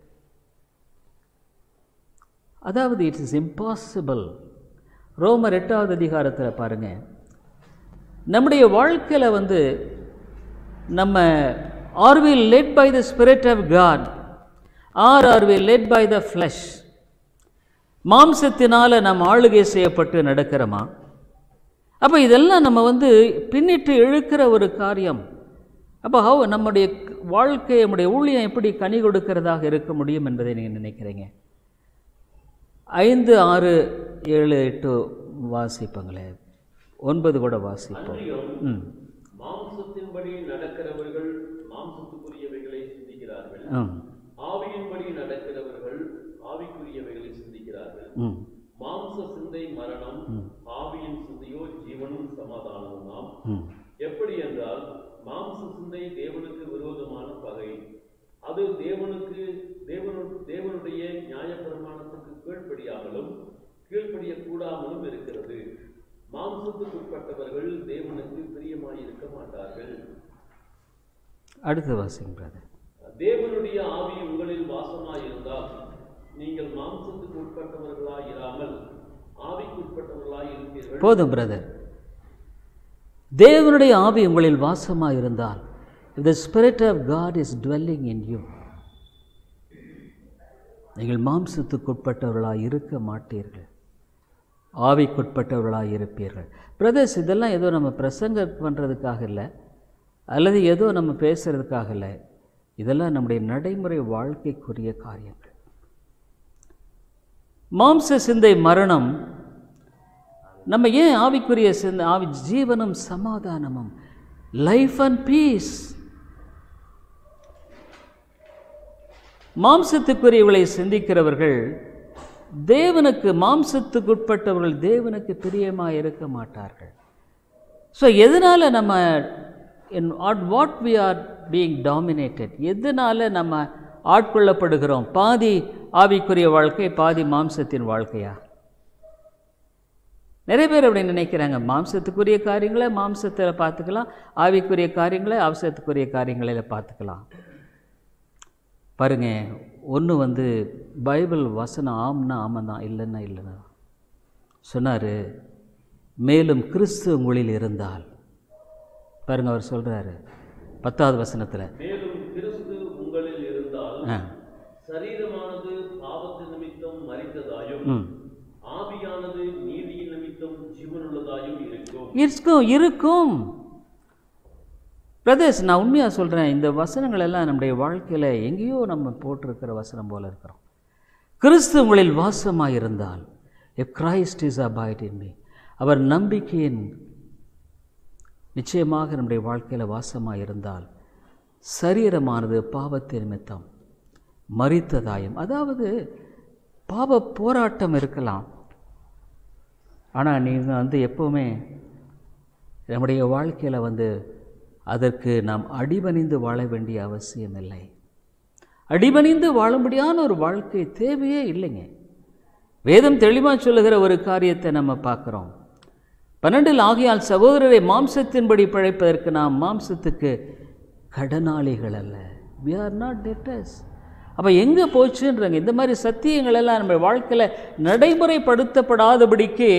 அதாவது இட் இஸ் இம்பாசிபிள் ரோமர் எட்டாவது அதிகாரத்தில் பாருங்கள் நம்முடைய வாழ்க்கையில் வந்து நம்ம are we led by the spirit of God are are we led by the flesh மாம்சத்தினால் நம்ம ஆளுகை செய்யப்பட்டு நடக்கிறோமா அப்போ இதெல்லாம் நம்ம வந்து பின்னிட்டு இழுக்கிற ஒரு காரியம் அப்போ ஹவ் நம்முடைய வாழ்க்கை நம்முடைய ஊழியம் எப்படி கனி கொடுக்கிறதாக இருக்க முடியும் என்பதை நீங்கள் நினைக்கிறீங்க ஐந்து ஆறு ஏழு எட்டு வாசிப்பங்களே ஒன்பது கூட வாசிப்போம் ம் மாம்சத்தின்படி நடக்கிறவர்கள் மாம்சத்துக்குரியவைகளை சிந்திக்கிறார்கள் ம் ஆவியின்படி நடக்கிறவர்கள் ஆவிக்குரியவைகளை சிந்திக்கிறார்கள் ம் மாம்ச சிந்தை மரணம் ஆவியின் சிந்தையோ ஜீவனும் சமாதானமுமாம் ம் எப்படி என்றால் மாம்ச சிந்தை தேவனுக்கு விரோதமான பகை அது தேவனுக்கு தேவனு தேவனுடைய நியாயப்பிரமாணத்துக்கு கீழ்ப்படியாமலும் கீழ்ப்படிய கூடாமலும் இருக்கிறது மாம்சத்துக்குட்பட்டவர்கள் தேவனுக்கு பிரியமாயிருக்க மாட்டார்கள் அடுத்து வாசிங்க பிரதர் தேவனுடைய ஆவி உங்களில் வாசமாயிருந்தால் நீங்கள் மாம்சத்துக்கு உட்பட்டவர்களாய் இராமல் ஆவிக்கு உட்பட்டவர்களாய் இருப்பீர்கள் போதும் பிரதர் தேவனுடைய ஆவி உங்களில் வாசமாக இருந்தால் the spirit of God is dwelling in you நீங்கள் மாம்சத்துக்குட்பட்டவர்களாக இருக்க மாட்டீர்கள் ஆவிக்குட்பட்டவர்களாக இருப்பீர்கள் பிரதர்ஸ் இதெல்லாம் ஏதோ நம்ம பிரசங்க பண்ணுறதுக்காக இல்லை அல்லது ஏதோ நம்ம பேசுகிறதுக்காக இல்லை இதெல்லாம் நம்முடைய நடைமுறை வாழ்க்கைக்குரிய காரியங்கள் மாம்ச சிந்தை மரணம் நம்ம ஏன் ஆவிக்குரிய சிந்தை ஆவி ஜீவனும் சமாதானமும் லைஃப் அண்ட் பீஸ் மாம்சத்துக்குரியவளை சிந்திக்கிறவர்கள் தேவனுக்கு மாம்சத்துக்குட்பட்டவர்கள் தேவனுக்கு பிரியமாக இருக்க மாட்டார்கள் ஸோ எதனால் நம்ம இன் ஆட் what we are being dominated எதனால் நம்ம ஆட்கொள்ளப்படுகிறோம் பாதி ஆவிக்குரிய வாழ்க்கை பாதி மாம்சத்தின் வாழ்க்கையா நிறைய பேர் அப்படி நினைக்கிறாங்க மாம்சத்துக்குரிய காரியங்களை மாம்சத்தில் பார்த்துக்கலாம் ஆவிக்குரிய காரியங்களை அவசரத்துக்குரிய காரியங்களில் பார்த்துக்கலாம் பாருங்க ஒன்று வந்து பைபிள் வசனம் ஆம்னா ஆமாம் தான் இல்லைன்னா இல்லைன்னா சொன்னார் மேலும் கிறிஸ்து உங்களில் இருந்தால் பாருங்க அவர் சொல்கிறாரு பத்தாவது வசனத்தில் மேலும் கிறிஸ்து உங்களில் இருந்தால் ஆ சரீரமானது பாவத்து நிமித்தம் மறித்ததாயும் ம் ஆவியானது நீதியின் நிமித்தம் ஜீவனுள்ளதாயும் இருக்கும் இருக்கும் இருக்கும் பிரதேஷ் நான் உண்மையாக சொல்கிறேன் இந்த வசனங்கள் எல்லாம் நம்முடைய வாழ்க்கையில் எங்கேயோ நம்ம போட்டிருக்கிற வசனம் போல இருக்கிறோம் கிறிஸ்து உங்களில் வாசமாக இருந்தால் a Christ is abide in me அவர் நம்பிக்கையின் நிச்சயமாக நம்முடைய வாழ்க்கையில் வாசமாக இருந்தால் சரீரமானது பாவத்தின் நிமித்தம் மறித்ததாயும் அதாவது பாவ போராட்டம் இருக்கலாம் ஆனால் நீங்கள் வந்து எப்போவுமே நம்முடைய வாழ்க்கையில் வந்து அதற்கு நாம் அடிபணிந்து வாழ வேண்டிய அவசியம் இல்லை அடிபணிந்து வாழும்படியான ஒரு வாழ்க்கை தேவையே இல்லைங்க வேதம் தெளிவாக சொல்லுகிற ஒரு காரியத்தை நம்ம பார்க்குறோம் பன்னெண்டில் ஆகியால் சகோதரரை மாம்சத்தின்படி பிழைப்பதற்கு நாம் மாம்சத்துக்கு கடனாளிகள் அல்ல வி ஆர் நாட் டெட்டர்ஸ் அப்போ எங்கே போச்சுன்றாங்க இந்த மாதிரி சத்தியங்கள் எல்லாம் நம்ம வாழ்க்கையில் நடைமுறைப்படுத்தப்படாதபடிக்கு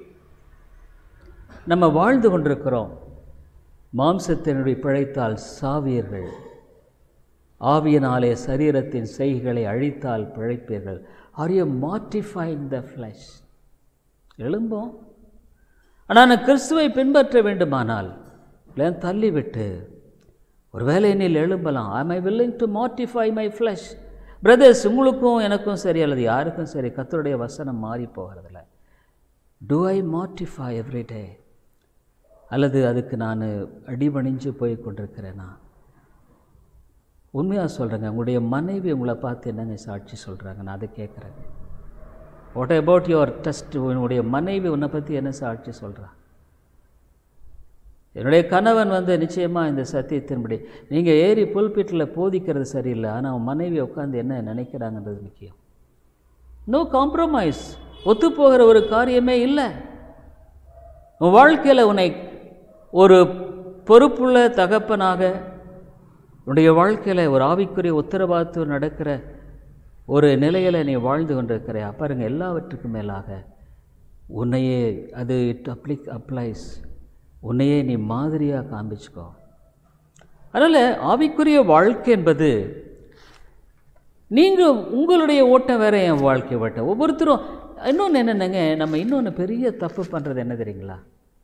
நம்ம வாழ்ந்து கொண்டிருக்கிறோம் மாம்சத்தினுடைய பிழைத்தால் சாவீர்கள் ஆவியினாலே சரீரத்தின் செய்கைகளை அழித்தால் பிழைப்பீர்கள் are you mortifying the flesh எழும்போம் ஆனால் நான் கிறிஸ்துவை பின்பற்ற வேண்டுமானால் இல்லை தள்ளிவிட்டு ஒருவேளை என்னில் எழும்பலாம் I my willing to mortify my flesh brothers உங்களுக்கும் எனக்கும் சரி அல்லது யாருக்கும் சரி கத்தருடைய வசனம் மாறி போகிறதில்ல டு ஐ மார்டிஃபை எவ்ரி டே அல்லது அதுக்கு நான் அடிபணிஞ்சு போய் கொண்டிருக்கிறேனா உண்மையாக சொல்கிறேங்க உங்களுடைய மனைவி உங்களை பார்த்து என்னங்க சாட்சி சொல்கிறாங்க நான் அதை கேட்குறேங்க வாட் அபவுட் யுவர் டெஸ்ட் உன்னுடைய மனைவி உன்னை பற்றி என்ன சாட்சி சொல்கிறா என்னுடைய கணவன் வந்து நிச்சயமாக இந்த சத்தியத்தின்படி நீங்கள் ஏறி புல்பிட்டில் போதிக்கிறது சரியில்லை ஆனால் அவன் மனைவி உட்காந்து என்ன நினைக்கிறாங்கன்றது முக்கியம் நோ காம்ப்ரமைஸ் ஒத்துப்போகிற ஒரு காரியமே இல்லை உன் வாழ்க்கையில் உன்னை ஒரு பொறுப்புள்ள தகப்பனாக உன்னுடைய வாழ்க்கையில் ஒரு ஆவிக்குரிய உத்தரவாதத்து நடக்கிற ஒரு நிலையில் நீ வாழ்ந்து கொண்டிருக்கிற பாருங்க எல்லாவற்றுக்கும் மேலாக உன்னையே அது இட் அப்ளிக் அப்ளைஸ் உன்னையே நீ மாதிரியாக காண்பிச்சுக்கோ அதனால் ஆவிக்குரிய வாழ்க்கை என்பது நீங்கள் உங்களுடைய ஓட்டம் வேற என் வாழ்க்கை ஓட்டம் ஒவ்வொருத்தரும் இன்னொன்று என்னென்னங்க நம்ம இன்னொன்று பெரிய தப்பு பண்ணுறது என்ன தெரியுங்களா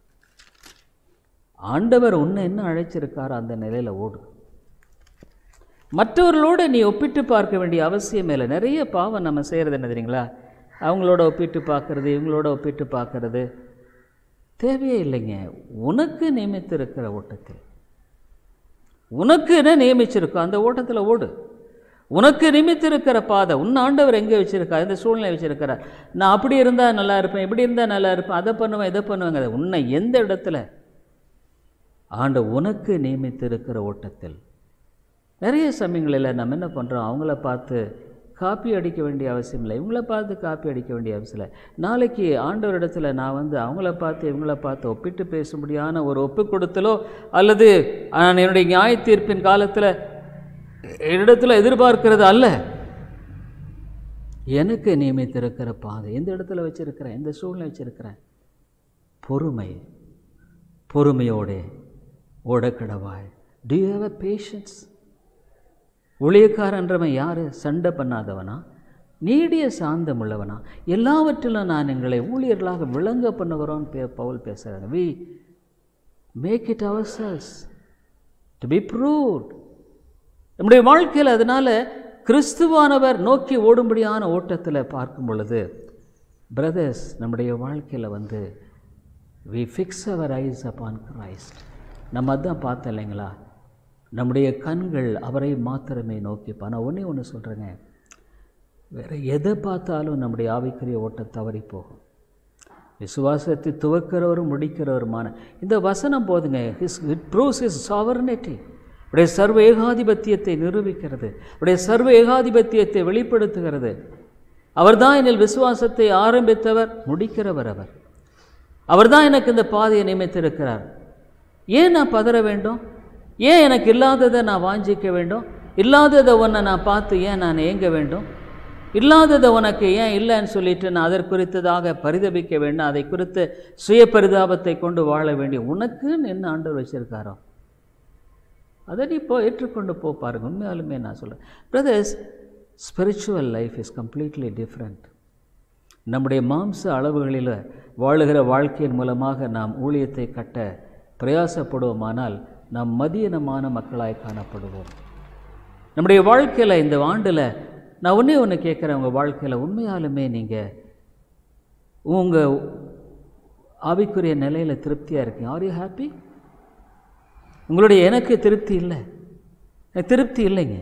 ஆண்டவர் உன்னை என்ன அழைச்சிருக்காரோ அந்த நிலையில் ஓடு மற்றவர்களோடு நீ ஒப்பிட்டு பார்க்க வேண்டிய அவசியம் இல்லை நிறைய பாவம் நம்ம செய்கிறது என்ன தெரியுங்களா அவங்களோட ஒப்பிட்டு பார்க்கறது இவங்களோட ஒப்பிட்டு பார்க்கறது தேவையே இல்லைங்க உனக்கு நியமித்திருக்கிற ஓட்டத்தில் உனக்கு என்ன நியமிச்சிருக்கோ அந்த ஓட்டத்தில் ஓடு உனக்கு நியமித்திருக்கிற பாதை உன் ஆண்டவர் எங்கே வச்சிருக்கா இந்த சூழ்நிலை வச்சிருக்கிறார் நான் அப்படி இருந்தால் நல்லா இருப்பேன் இப்படி இருந்தால் நல்லா இருப்பேன் அதை பண்ணுவேன் இதை பண்ணுவேங்க உன்னை எந்த இடத்துல ஆண்டு உனக்கு நியமித்திருக்கிற ஓட்டத்தில் நிறைய சமயங்களில் நம்ம என்ன பண்ணுறோம் அவங்கள பார்த்து காப்பி அடிக்க வேண்டிய அவசியம் இல்லை இவங்கள பார்த்து காப்பி அடிக்க வேண்டிய அவசியம் இல்லை நாளைக்கு ஆண்டவரிடத்துல நான் வந்து அவங்கள பார்த்து இவங்கள பார்த்து ஒப்பிட்டு பேசும்படியான ஒரு ஒப்பு கொடுத்தலோ அல்லது நான் என்னுடைய நியாய தீர்ப்பின் காலத்தில் என்னிடத்தில் எதிர்பார்க்கிறது அல்ல எனக்கு நியமித்திருக்கிற பாதை எந்த இடத்துல வச்சிருக்கிறேன் எந்த சூழ்நிலை வச்சிருக்கிறேன் பொறுமை பொறுமையோடு ஓடக்கடவாய் do you have a patience ஊழியக்காரன்றவன் யார் சண்டை பண்ணாதவனா நீடிய சாந்தம் உள்ளவனா எல்லாவற்றிலும் நான் எங்களை ஊழியர்களாக விளங்க பண்ணுகிறோன்னு பே பவுல் பேசுகிறாங்க we make it ourselves to be proved நம்முடைய வாழ்க்கையில் அதனால் கிறிஸ்துவானவர் நோக்கி ஓடும்படியான ஓட்டத்தில் பார்க்கும் பொழுது பிரதர்ஸ் நம்முடைய வாழ்க்கையில் வந்து we fix our eyes upon Christ நம்ம அதான் பார்த்தோம் இல்லைங்களா நம்முடைய கண்கள் அவரை மாத்திரமே நோக்கி நான் ஒன்றே ஒன்று சொல்கிறேங்க வேறு எதை பார்த்தாலும் நம்முடைய ஆவிக்குரிய ஓட்டம் தவறி போகும் விசுவாசத்தை துவக்கிறவரும் முடிக்கிறவருமான இந்த வசனம் போதுங்க his it proves is sovereignty உடைய சர்வ ஏகாதிபத்தியத்தை நிரூபிக்கிறது உடைய சர்வ ஏகாதிபத்தியத்தை வெளிப்படுத்துகிறது அவர்தான் என்னில் விசுவாசத்தை ஆரம்பித்தவர் முடிக்கிறவர் அவர் அவர்தான் எனக்கு இந்த பாதையை நியமித்திருக்கிறார் ஏன் நான் பதற வேண்டும் ஏன் எனக்கு இல்லாததை நான் வாஞ்சிக்க வேண்டும் இல்லாததை ஒன்றை நான் பார்த்து ஏன் நான் ஏங்க வேண்டும் இல்லாததை உனக்கு ஏன் இல்லைன்னு சொல்லிட்டு நான் அதற்கு குறித்ததாக பரிதபிக்க வேண்டும் அதை குறித்து சுய பரிதாபத்தை கொண்டு வாழ வேண்டிய உனக்குன்னு என்ன ஆண்டவர் வச்சிருக்காரோ அதை நீ இப்போ ஏற்றுக்கொண்டு போ பாருங்க உண்மையாலுமே நான் சொல்கிறேன் brothers spiritual life is completely different நம்முடைய மாம்ச அளவுகளில் வாழுகிற வாழ்க்கையின் மூலமாக நாம் ஊழியத்தை கட்ட பிரயாசப்படுவோமானால் நாம் மதியனமான மக்களாய் காணப்படுவோம் நம்முடைய வாழ்க்கையில் இந்த ஆண்டில் நான் ஒன்றே ஒன்று கேட்குறேன் உங்கள் வாழ்க்கையில் உண்மையாலுமே நீங்கள் உங்கள் ஆவிக்குரிய நிலையில் திருப்தியாக இருக்கீங்க ஆர் யூ ஹாப்பி உங்களுடைய எனக்கு திருப்தி இல்லை எனக்கு திருப்தி இல்லைங்க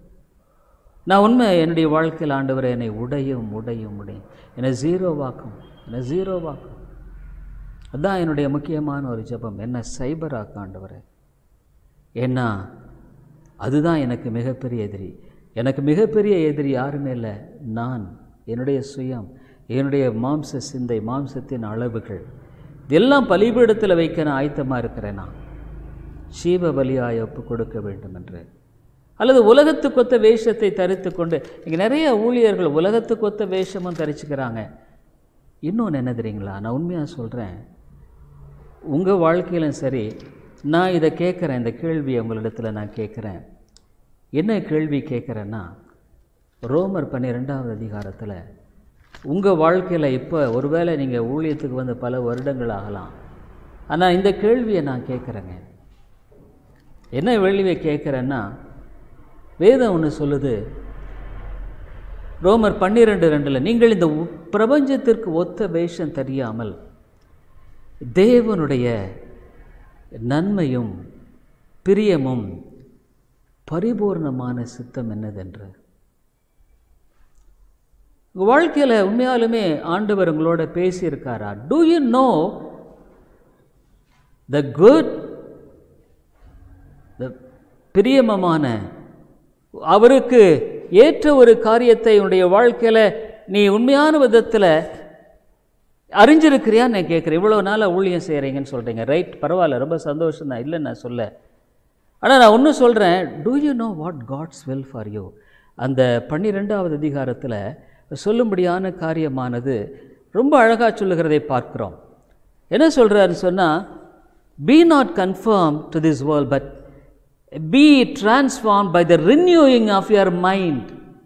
நான் உண்மை என்னுடைய வாழ்க்கையில் ஆண்டவர் என்னை உடையும் உடையும் உடையும் என்னை ஜீரோவாக்கும் என்னை ஜீரோவாக்கும் அதுதான் என்னுடைய முக்கியமான ஒரு ஜெபம் என்ன சைபராக்க ஆண்டவரே ஏன்னா அதுதான் எனக்கு மிகப்பெரிய எதிரி எனக்கு மிகப்பெரிய எதிரி யாருமே இல்லை நான் என்னுடைய சுயம் என்னுடைய மாம்ச சிந்தை மாம்சத்தின் அளவுகள் இதெல்லாம் பலிபீடத்தில் வைக்க நான் ஆயத்தமாக இருக்கிறேன் நான் சீவ பலியாய் ஒப்பு கொடுக்க வேண்டும் என்று அல்லது உலகத்துக்கொத்த வேஷத்தை தரித்து கொண்டு இங்கே நிறைய ஊழியர்கள் உலகத்துக்கொத்த வேஷமும் தரிச்சுக்கிறாங்க இன்னொன்று என்ன தெரியுங்களா நான் உண்மையாக சொல்கிறேன் உங்கள் வாழ்க்கையிலும் சரி நான் இதை கேட்குறேன் இந்த கேள்வியை உங்களிடத்தில் நான் கேட்குறேன் என்ன கேள்வி கேட்குறேன்னா ரோமர் பன்னிரெண்டாவது அதிகாரத்தில் உங்கள் வாழ்க்கையில் இப்போ ஒருவேளை நீங்கள் ஊழியத்துக்கு வந்து பல வருடங்கள் ஆகலாம் ஆனால் இந்த கேள்வியை நான் கேட்குறேங்க என்ன கேள்வியை கேட்குறேன்னா வேதம் ஒன்று சொல்லுது ரோமர் பன்னிரெண்டு ரெண்டில் நீங்கள் இந்த உ- பிரபஞ்சத்திற்கு ஒத்த வேஷம் தெரியாமல் தேவனுடைய நன்மையும் பிரியமும் பரிபூர்ணமான சித்தம் என்னதென்று உங்கள் வாழ்க்கையில் உண்மையாலுமே ஆண்டவர் உங்களோட பேசியிருக்காரா do you know the good the பிரியமமான அவருக்கு ஏற்ற ஒரு காரியத்தை உன்னுடைய வாழ்க்கையில் நீ உண்மையான விதத்தில் அறிஞ்சிருக்கிறியான்னு நான் கேட்குறேன் இவ்வளோ நாளாக ஊழியம் செய்கிறீங்கன்னு சொல்கிறீங்க ரைட் பரவாயில்ல ரொம்ப சந்தோஷம் தான் இல்லைன்னு நான் சொல்ல ஆனால் நான் ஒன்று சொல்கிறேன் do you know what God's will for you அந்த பன்னிரெண்டாவது அதிகாரத்தில் சொல்லும்படியான காரியமானது ரொம்ப அழகாக சொல்லுகிறதை பார்க்கிறோம் என்ன சொல்கிறாருன்னு சொன்னால் be not conform to this world but be transformed by the renewing of your mind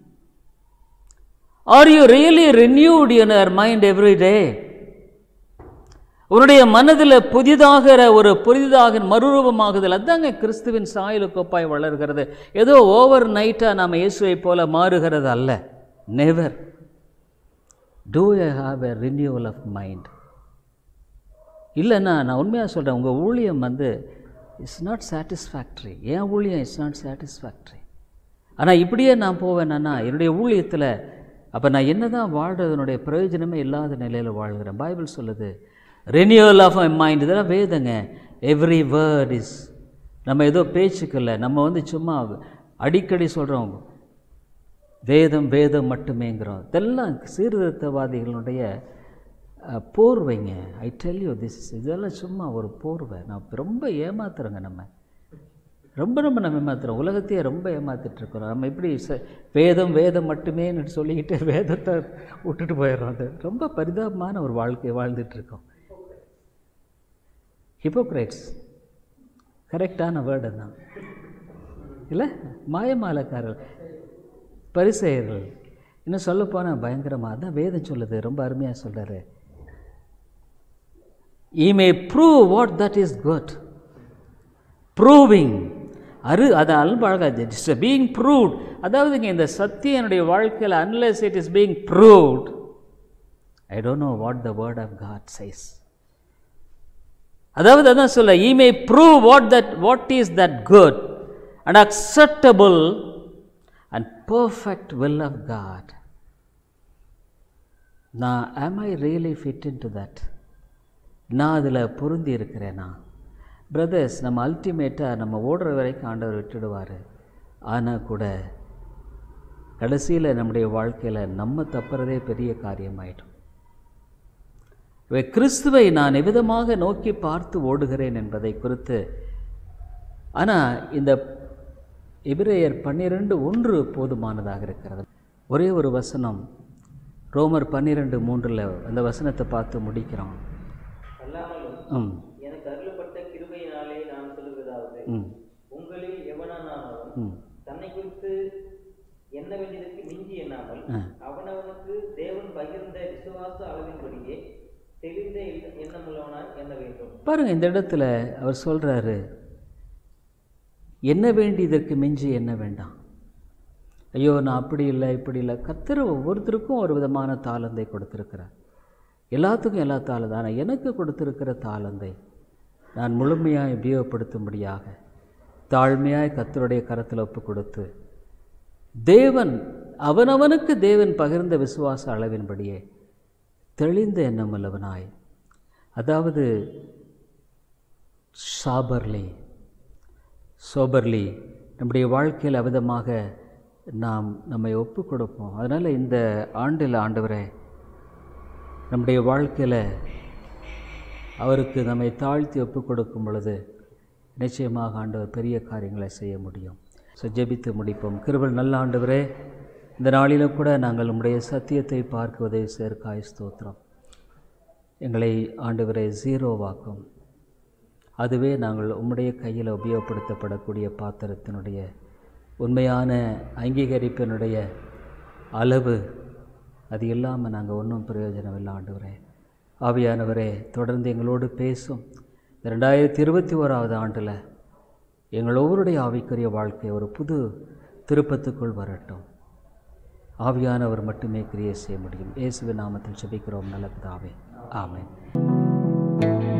are you really renewed in your mind every day உன்னுடைய மனதில் புதிதாகிற ஒரு புதிதாக மறுரூபமாகுதல் அதாங்க கிறிஸ்துவின் சாயலுக்கு ஒப்பாய் வளர்கிறது ஏதோ ஓவர் நைட்டாக நாம் இயேசுவை போல மாறுகிறது அல்ல never do you have a renewal of mind இல்லைன்னா நான் உண்மையாக சொல்கிறேன் உங்கள் ஊழியம் வந்து இட்ஸ் நாட் சாட்டிஸ்ஃபேக்ட்ரி என் ஊழியம் இட்ஸ் நாட் சாட்டிஸ்ஃபேக்ட்ரி ஆனால் இப்படியே நான் போவேன்னா என்னுடைய ஊழியத்தில் அப்போ நான் என்ன தான் வாழ்கிறதுனுடைய பிரயோஜனமே இல்லாத நிலையில் வாழ்கிறேன் பைபிள் சொல்லுது ரெனியூவல் ஆஃப் மை மைண்ட் இதெல்லாம் வேதங்க எவ்ரி வேர்ட் இஸ் நம்ம ஏதோ பேச்சுக்கு இல்லை நம்ம வந்து சும்மா அடிக்கடி சொல்கிறோம் வேதம் வேதம் மட்டுமேங்கிறோம் இதெல்லாம் சீர்திருத்தவாதிகளுடைய அஹ், போர்வைங்க ஐ டெல் யூ திஸ் இதெல்லாம் சும்மா ஒரு போர்வை நான் ரொம்ப ஏமாத்துறோங்க நம்ம ரொம்ப ரொம்ப நம்ம ஏமாத்துறோம் உலகத்தையே ரொம்ப ஏமாத்திட்டு இருக்கிறோம் நம்ம இப்படி ச வேதம் வேதம் மட்டுமேன்னு சொல்லிக்கிட்டு வேதத்தை விட்டுட்டு போயிடுறோம் அது ரொம்ப பரிதாபமான ஒரு வாழ்க்கையை வாழ்ந்துட்டு இருக்கோம் ஹிப்போக்ரைட்ஸ் கரெக்டான வேர்டு தான் இல்லை மாயமாலக்காரர்கள் பரிசெயர்கள் இன்னும் சொல்லப்போனால் பயங்கரமாக அதான் வேதம் சொல்லுது ரொம்ப அருமையாக சொல்கிறாரு ye may prove what that is good proving அரு அது அல்ப அழகாக இட்ஸ் பீயிங் ப்ரூவ்ட் அதாவது இங்கே இந்த சத்தியம் என்னுடைய வாழ்க்கையில் unless it is being proved I don't know what the word of God says அதாவது அதான் சொல்ல ye may prove what that what is that good and acceptable and perfect will of God நான் am I really fit into that நான் அதில் பொருந்தி இருக்கிறேனா brothers நம்ம அல்டிமேட்டாக நம்ம ஓடுற வரைக்கும் ஆண்டவர் விட்டுடுவார் ஆனால் கூட கடைசியில் நம்முடைய வாழ்க்கையில் நம்ம தப்புறதே பெரிய காரியமாயிடும் இவை கிறிஸ்துவை நான் எவ்விதமாக நோக்கி பார்த்து ஓடுகிறேன் என்பதை குறித்து ஆனால் இந்த எபிரேயர் பன்னிரெண்டு ஒன்று போதுமானதாக இருக்கிறது ஒரே ஒரு வசனம் ரோமர் பன்னிரெண்டு மூன்றில் அந்த வசனத்தை பார்த்து முடிக்கிறோம் அல்லாமலும் ம் எனக்கு அருளப்பட்ட கிருபையினாலே நான் சொல்லுவதாவது ம் உங்களில் எவனானாலும் ம் தன்னை குறித்து எண்ண வேண்டியதற்கு மிஞ்சி எண்ணாமல் ஆ. அவனவனுக்கு தேவன் பகிர்ந்த விசுவாச அளவின்படியே தெளிந்த எண்ண- எண்ணமுள்ளவனாய் எண்ண வேண்டும் பாருங்க இந்த இடத்துல அவர் சொல்றாரு என்ன வேண்டியதற்கு மிஞ்சி என்ன வேண்டாம் ஐயோ நான் அப்படி இல்லை இப்படி இல்லை கர்த்தர் ஒவ்வொருத்தருக்கும் ஒரு விதமான தாளந்தை கொடுத்துருக்கிறார் எல்லாத்துக்கும் எல்லா தாளந்தை ஆனால் எனக்கு கொடுத்துருக்கிற தாளந்தை நான் முழுமையாக உபயோகப்படுத்தும்படியாக தாழ்மையாய் கர்த்தருடைய கரத்தில் ஒப்பு கொடுத்து தேவன் அவனவனுக்கு தேவன் பகிர்ந்த விசுவாச அளவின்படியே தெளிந்த எண்ணமுள்ளவனாய் அதாவது சாபர்லி சோபர்லி நம்முடைய வாழ்க்கையில் அவிதமாக நாம் நம்மை ஒப்பு கொடுப்போம் அதனால் இந்த ஆண்டில் ஆண்டவரே நம்முடைய வாழ்க்கையில் அவருக்கு நம்மை தாழ்த்தி ஒப்பு கொடுக்கும் பொழுது நிச்சயமாக ஆண்டவர் பெரிய காரியங்களை செய்ய முடியும் ஸோ ஜெபித்து முடிப்போம் கிருபல் நல்ல ஆண்டவரே இந்த நாளிலும் கூட நாங்கள் உம்முடைய சத்தியத்தை பார்க்குவதை சேர்க்காய் ஸ்தோத்திரம் எங்களை ஆண்டவரை ஜீரோவாக்கும் அதுவே நாங்கள் உம்முடைய கையில் உபயோகப்படுத்தப்படக்கூடிய பாத்திரத்தினுடைய உண்மையான அங்கீகரிப்பினுடைய அளவு அது இல்லாமல் நாங்கள் ஒன்றும் பிரயோஜனம் இல்லை ஆண்டவரே ஆவியானவரே தொடர்ந்து எங்களோடு பேசும் இந்த ரெண்டாயிரத்தி இருபத்தி ஓராவது ஆண்டில் எங்கள் ஒவ்வொருடைய ஆவிக்குரிய வாழ்க்கை ஒரு புது திருப்பத்துக்குள் வரட்டும் ஆவியானவர் மட்டுமே கிரியை செய்ய முடியும் இயேசுவின் நாமத்தில் ஜெபிக்கிறோம் நல்ல பிதாவே ஆமென்